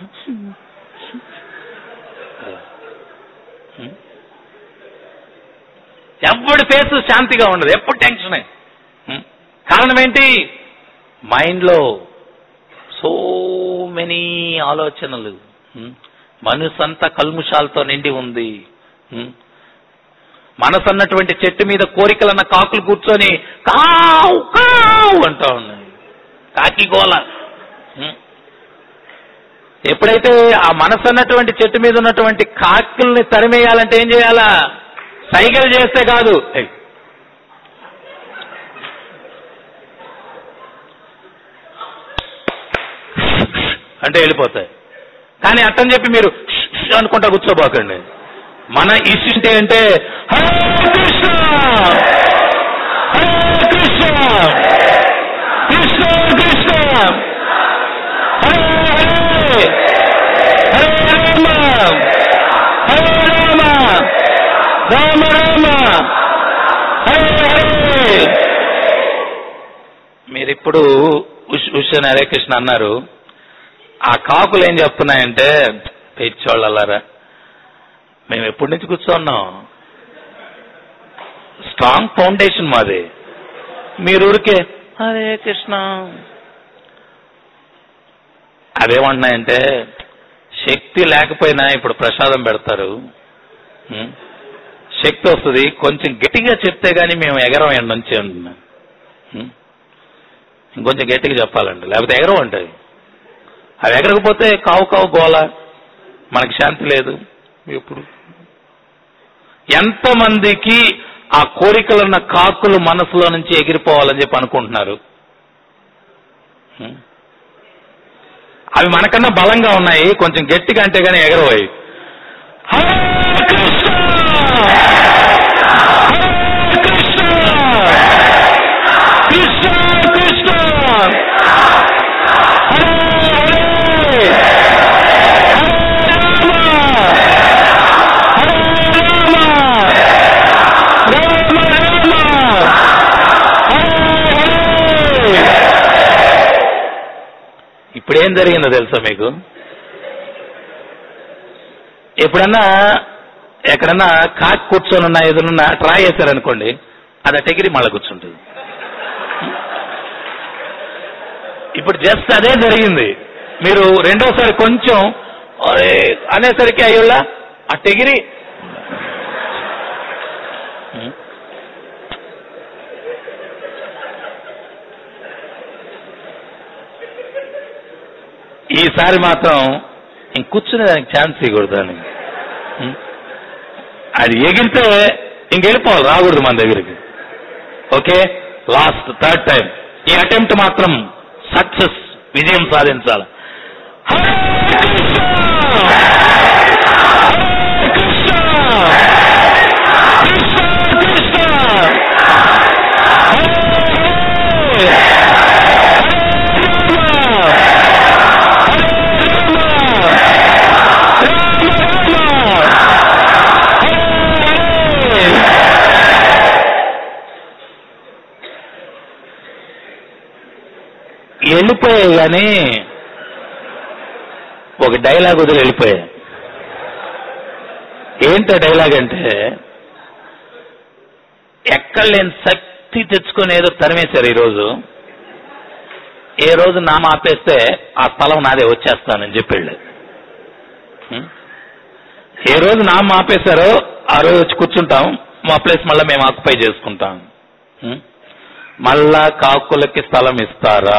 ఎవడి ఫేస్ శాంతిగా ఉండదు ఎప్పుడు టెన్షనే ఉం? కారణం ఏంటి మైండ్లో సో మెనీ ఆలోచనలు ఉం? మనసంతా కల్ముషాలతో నిండి ఉంది ఉం? మనసు అన్నటువంటి చెట్టు మీద కోరికలన్న కాకులు కూర్చొని కావు కావు అంటా ఉన్నాయి కాకి గోల ఉం? ఎప్పుడైతే ఆ మనసు అన్నటువంటి చెట్టు మీద ఉన్నటువంటి కాకుల్ని తరిమేయాలంటే ఏం చేయాలా సైకిల్ చేస్తే కాదు ఏయ్. అంటే వెళ్ళిపోతాయి కానీ అట్టని చెప్పి మీరు ష్ ష్ అనుకుంటా కూర్చోబోకండి మన ఇష్యూ అంటే హరే కృష్ణ హరే కృష్ణ కృష్ణ కృష్ణ హరే హరే హరే రామ హరే రామ రామ రామ హరే హరే మీరిప్పుడు ఉష్ ఉష్ హరే కృష్ణ అన్నారు ఆ కాకులు ఏం చెప్తున్నాయంటే పిచ్చోళ్ళలారా మేము ఎప్పటి నుంచి కూర్చోన్నాం స్ట్రాంగ్ ఫౌండేషన్ మాది మీరు ఊరికే హరే కృష్ణ అదేమంటున్నాయంటే శక్తి లేకపోయినా ఇప్పుడు ప్రసాదం పెడతారు ఉం? శక్తి వస్తుంది కొంచెం గట్టిగా చెప్తే గానీ మేము ఎగరం ఎండ నుంచి అంటున్నాం ఉం? ఇంకొంచెం గట్టిగా చెప్పాలండి లేకపోతే ఎగరం అంటాయి అవి ఎగరకపోతే కావు కావు గోల మనకి శాంతి లేదు ఎప్పుడు ఎంతమందికి ఆ కోరికలున్న కాకులు మనసులో నుంచి ఎగిరిపోవాలని చెప్పి అనుకుంటున్నారు హ్మ్. అవి మనకన్నా బలంగా ఉన్నాయి కొంచెం గట్టిగా అంటే గానీ ఎగరవాయి హరే కృష్ణ హరే కృష్ణ కృష్ణ కృష్ణ హరే హరే హరే రామ హరే రామ రామ రామ హరే హరే ఇప్పుడేం జరిగిందో తెలుసా మీకు ఎప్పుడన్నా ఎక్కడన్నా కాకి కూర్చొని ఉన్న ఎదురున్న ట్రై చేశారనుకోండి అది అటెగిరి మళ్ళీ కూర్చుంటుంది ఇప్పుడు జస్ట్ అదే జరిగింది మీరు రెండోసారి కొంచెం "అరే" అనేసరికి అయ్యోళ్ళ అట్టెగిరి ఈసారి మాత్రం ఇంక కూర్చునే దానికి ఛాన్స్ ఇవ్వకూడదు అని ఉం? అది ఎగిరితే ఇంకెళ్ళిపోవాలి రాకూడదు మన దగ్గరికి ఓకే లాస్ట్ థర్డ్ టైం ఈ అటెంప్ట్ మాత్రం సక్సెస్ విజయం సాధించాలి హరే కృష్ణ! హరే కృష్ణ! కృష్ణ కృష్ణ! హరే హరే! హరే రామ! హరే రామ! రామ రామ! హరే హరే! వెళ్ళిపోయాయి కానీ ఒక డైలాగ్ వదిలి వెళ్ళిపోయా ఏంటో డైలాగ్ అంటే ఎక్కడ లేని శక్తి తెచ్చుకొని ఏదో తరిమేశారు ఈరోజు ఏ రోజు నామ ఆపేస్తే ఆ స్థలం నాదే వచ్చేస్తానని చెప్పాడు హ్మ్? ఏ రోజు నామ ఆపేశారో ఆ రోజు వచ్చి కూర్చుంటాం మా ప్లేస్ మళ్ళీ మేము ఆక్యుపై చేసుకుంటాం హ్మ్? మళ్ళా కాకులకి స్థలం ఇస్తారా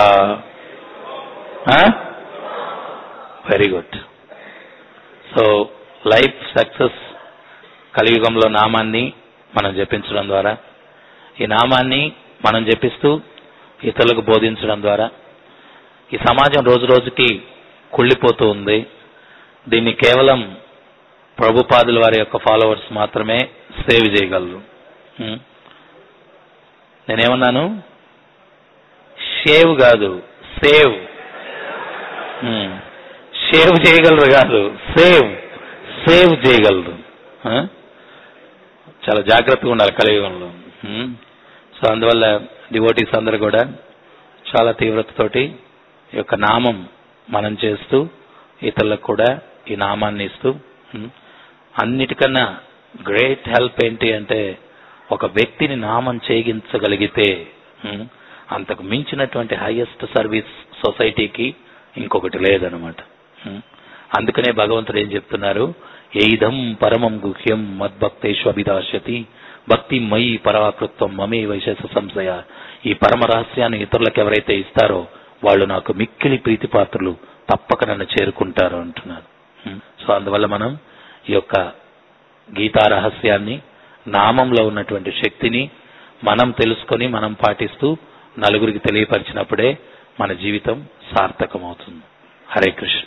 very good so life success కలియుగంలో నామాన్ని మనం జపించడం ద్వారా ఈ నామాన్ని మనం జపిస్తూ ఇతరులకు బోధించడం ద్వారా ఈ సమాజం రోజు రోజుకి కుళ్ళిపోతూ ఉంది దీన్ని కేవలం ప్రభుపాదుల వారి యొక్క ఫాలోవర్స్ మాత్రమే సేవ్ చేయగలరు హ్మ్. నేనేమన్నాను షేవ్ కాదు సేవ్ హ్మ్. షేవ్ చేయగలరు కాదు సేవ్ సేవ్ చేయగలరు ఆ? చాలా జాగ్రత్తగా ఉండాలి కలియుగంలో హ్మ్. సో అందువల్ల డివోటీస్ అందరూ కూడా చాలా తీవ్రతతోటి ఈ యొక్క నామం మనం చేస్తూ ఇతరులకు కూడా ఈ నామాన్ని ఇస్తూ హ్మ్. అన్నిటికన్నా గ్రేట్ హెల్ప్ ఏంటి అంటే ఒక వ్యక్తిని నామం చేయించగలిగితే హ్మ్, అంతకు మించినటువంటి హైయెస్ట్ సర్వీస్ సొసైటీకి ఇంకొకటి లేదనమాట హ్మ్. అందుకనే భగవంతుడు ఏం చెప్తున్నారు ఏదం పరమం గుహ్యం మద్భక్తేషు అభిదాస్యతి భక్తి మయి పరాకృత్వం మమే వైశేష సంశయ ఈ పరమ రహస్యాన్ని ఇతరులకు ఎవరైతే ఇస్తారో వాళ్ళు నాకు మిక్కిలి ప్రీతిపాత్రులు తప్పక నన్ను చేరుకుంటారు అంటున్నారు హ్మ్. సో అందువల్ల మనం ఈ యొక్క గీతా రహస్యాన్ని నామంలో ఉన్నటువంటి శక్తిని మనం తెలుసుకొని మనం పాటిస్తూ నలుగురికి తెలియపరిచినప్పుడే మన జీవితం సార్థకమవుతుంది హరే కృష్ణ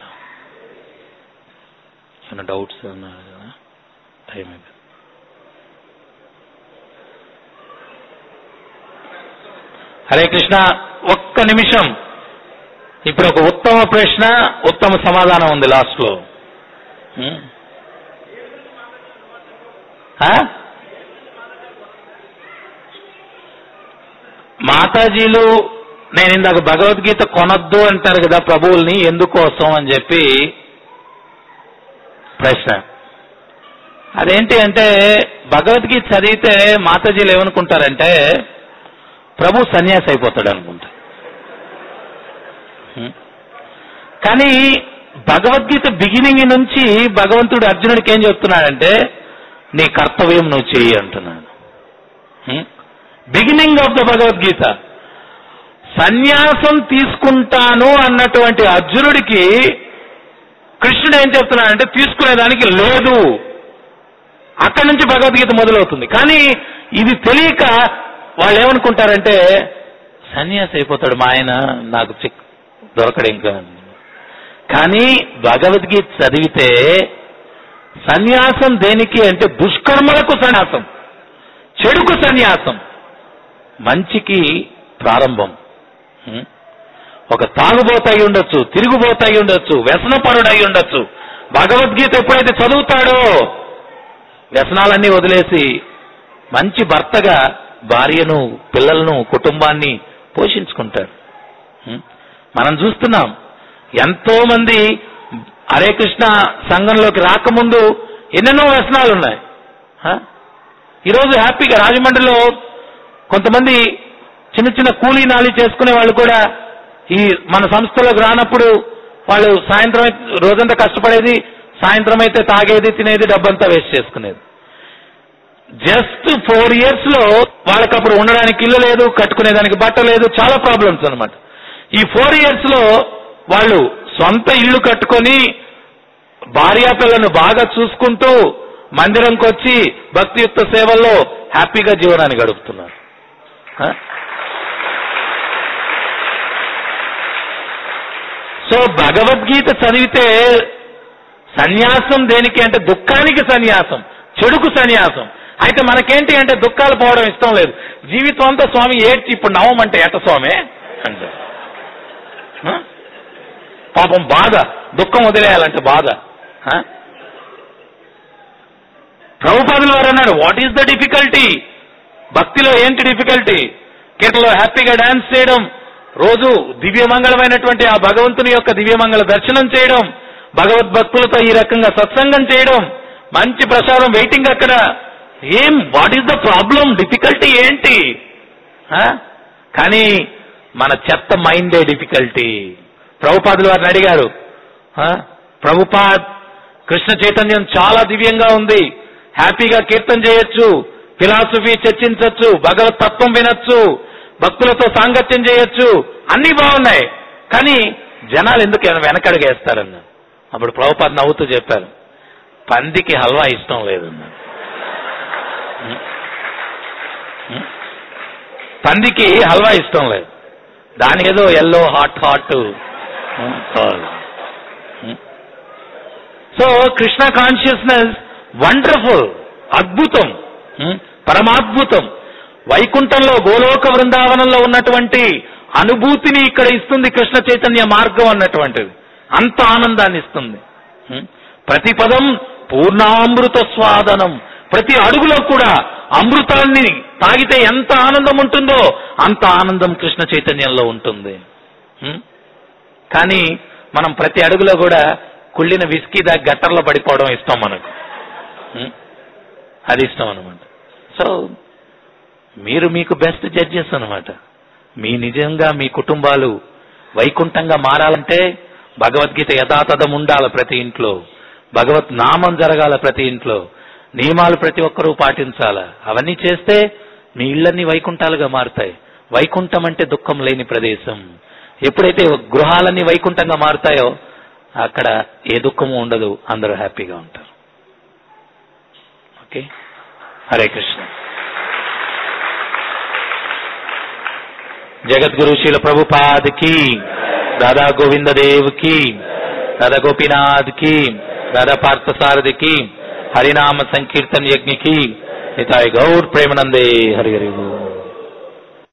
ఏమైనా డౌట్స్ ఉన్నారు కదా టైం అయిపోయింది హరే కృష్ణ ఒక్క నిమిషం ఇప్పుడు ఒక ఉత్తమ ప్రశ్న ఉత్తమ సమాధానం ఉంది లాస్ట్ లో హ్మ్? ఆ? మాతాజీలు నేను ఇందాక భగవద్గీత కొనొద్దు అంటారు కదా ప్రభువుల్ని ఎందుకోసం అని చెప్పి ప్రశ్న అదేంటి అంటే భగవద్గీత చదివితే మాతాజీలు ఏమనుకుంటారంటే ప్రభు సన్యాసి అయిపోతాడు అనుకుంటా హ్మ్. కానీ భగవద్గీత బిగినింగ్ నుంచి భగవంతుడు అర్జునుడికి ఏం చెప్తున్నాడంటే నీ కర్తవ్యం నువ్వు చేయి అంటున్నాడు బిగినింగ్ ఆఫ్ ద భగవద్గీత సన్యాసం తీసుకుంటాను అన్నటువంటి అర్జునుడికి కృష్ణుడు ఏం చెప్తున్నాడంటే తీసుకునేదానికి లేదు అక్కడి నుంచి భగవద్గీత మొదలవుతుంది కానీ ఇది తెలియక వాళ్ళు ఏమనుకుంటారంటే సన్యాసి అయిపోతాడు మా ఆయన నాకు చిక్ దొరకడు ఇంకా కానీ భగవద్గీత చదివితే సన్యాసం దేనికి అంటే దుష్కర్మలకు సన్యాసం చెడుకు సన్యాసం మంచికి ప్రారంభం హ్మ్? ఒక తాగుబోతాయి ఉండొచ్చు తిరుగుబోతాయి ఉండొచ్చు వ్యసనపరుడై ఉండొచ్చు భగవద్గీత ఎప్పుడైతే చదువుతాడో వ్యసనాలన్నీ వదిలేసి మంచి భర్తగా భార్యను పిల్లలను కుటుంబాన్ని పోషించుకుంటాడు హ్మ్? మనం చూస్తున్నాం ఎంతో మంది హరే కృష్ణ సంఘంలోకి రాకముందు ఎన్నెన్నో వ్యసనాలు ఉన్నాయి హ? ఈరోజు హ్యాపీగా రాజమండ్రిలో కొంతమంది చిన్న చిన్న కూలీ నాలి చేసుకునే వాళ్ళు కూడా ఈ మన సంస్థలోకి రానప్పుడు వాళ్ళు సాయంత్రం అయితే- రోజంతా కష్టపడేది సాయంత్రం అయితే తాగేది తినేది డబ్బంతా వేస్ట్ చేసుకునేది జస్ట్ ఫోర్ ఇయర్స్ లో వాళ్ళకి అప్పుడు ఉండడానికి ఇల్లు లేదు కట్టుకునేదానికి బట్ట లేదు చాలా ప్రాబ్లమ్స్ అన్నమాట ఈ ఫోర్ ఇయర్స్ లో వాళ్ళు సొంత ఇల్లు కట్టుకొని భార్యాపిల్లను బాగా చూసుకుంటూ మందిరంకి వచ్చి భక్తియుక్త సేవల్లో హ్యాపీగా జీవనాన్ని గడుపుతున్నారు హ? సో భగవద్గీత చదివితే సన్యాసం దేనికి అంటే దుఃఖానికి సన్యాసం చెడుకు సన్యాసం అయితే మనకేంటి అంటే దుఃఖాలు పోవడం ఇష్టం లేదు జీవితం అంతా స్వామి ఏడ్చి ఇప్పుడు నవ్వమంటే ఎట స్వామి అంటే హ? పాపం బాధ దుఃఖం వదిలేయాలంటే బాధ హ? ప్రభుపాదులు వారు అన్నాడు వాట్ ఈస్ ద డిఫికల్టీ భక్తిలో ఏంటి డిఫికల్టీ కీర్తనలో హ్యాపీగా డాన్స్ చేయడం రోజు దివ్యమంగళమైనటువంటి ఆ భగవంతుని యొక్క దివ్యమంగళ దర్శనం చేయడం భగవద్భక్తులతో ఈ రకంగా సత్సంగం చేయడం మంచి ప్రసారం వెయిటింగ్ అక్కడ ఏం what is the problem difficulty ఏంటి ఆ? కానీ మన చెత్త మైండే డిఫికల్టీ ప్రభుపాదులు వారిని అడిగారు ఆ? ప్రభుపాద్ కృష్ణ చైతన్యం చాలా దివ్యంగా ఉంది హ్యాపీగా కీర్తన చేయొచ్చు ఫిలాసఫీ చర్చించవచ్చు భగవత్ తత్వం వినొచ్చు భక్తులతో సాంగత్యం చేయొచ్చు అన్ని బాగున్నాయి కానీ జనాలు ఎందుకు ఏమైనా వెనకడుగేస్తారన్న అప్పుడు ప్రభుపాద్ నవ్వుతూ చెప్పారు పందికి హల్వా ఇష్టం లేదన్న పందికి హల్వా ఇష్టం లేదు దానికి ఏదో yellow hot hot so Krishna consciousness wonderful అద్భుతం ఉం? పరమాద్భుతం వైకుంఠంలో గోలోక బృందావనంలో ఉన్నటువంటి అనుభూతిని ఇక్కడ ఇస్తుంది కృష్ణ చైతన్య మార్గం అన్నటువంటిది అంత ఆనందాన్ని ఇస్తుంది ఉం? ప్రతి పదం పూర్ణామృత స్వాదనం ప్రతి అడుగులో కూడా అమృతాన్ని తాగితే ఎంత ఆనందం ఉంటుందో అంత ఆనందం కృష్ణ చైతన్యంలో ఉంటుంది ఉం? కానీ మనం ప్రతి అడుగులో కూడా కుళ్ళిన విస్కీ దా గట్టర్లో పడిపోవడం ఇష్టం మనకు ఉం? అది ఇష్టం అనమాట సో మీరు మీకు బెస్ట్ జడ్జెస్ అనమాట మీ నిజంగా మీ కుటుంబాలు వైకుంఠంగా మారాలంటే భగవద్గీత యథాతథం ఉండాలి ప్రతి ఇంట్లో భగవత్ నామం జరగాల ప్రతి ఇంట్లో నియమాలు ప్రతి ఒక్కరూ పాటించాల అవన్నీ చేస్తే మీ ఇళ్ళన్నీ వైకుంఠాలుగా మారుతాయి వైకుంఠం అంటే దుఃఖం లేని ప్రదేశం ఎప్పుడైతే గృహాలన్నీ వైకుంఠంగా మారుతాయో అక్కడ ఏ దుఃఖము ఉండదు అందరూ హ్యాపీగా ఉంటారు ఓకే హరే కృష్ణ జగద్గురు శీల ప్రభుపాద్ కి దాదా గోవింద దేవ్ కి దాదా గోపీనాథ్ కి దాదా పార్థసారథి కి హరినామ సంకీర్తన్ యజ్ఞ కి నితాయ్ గౌర్ ప్రేమనందే హరి హరి ఓం.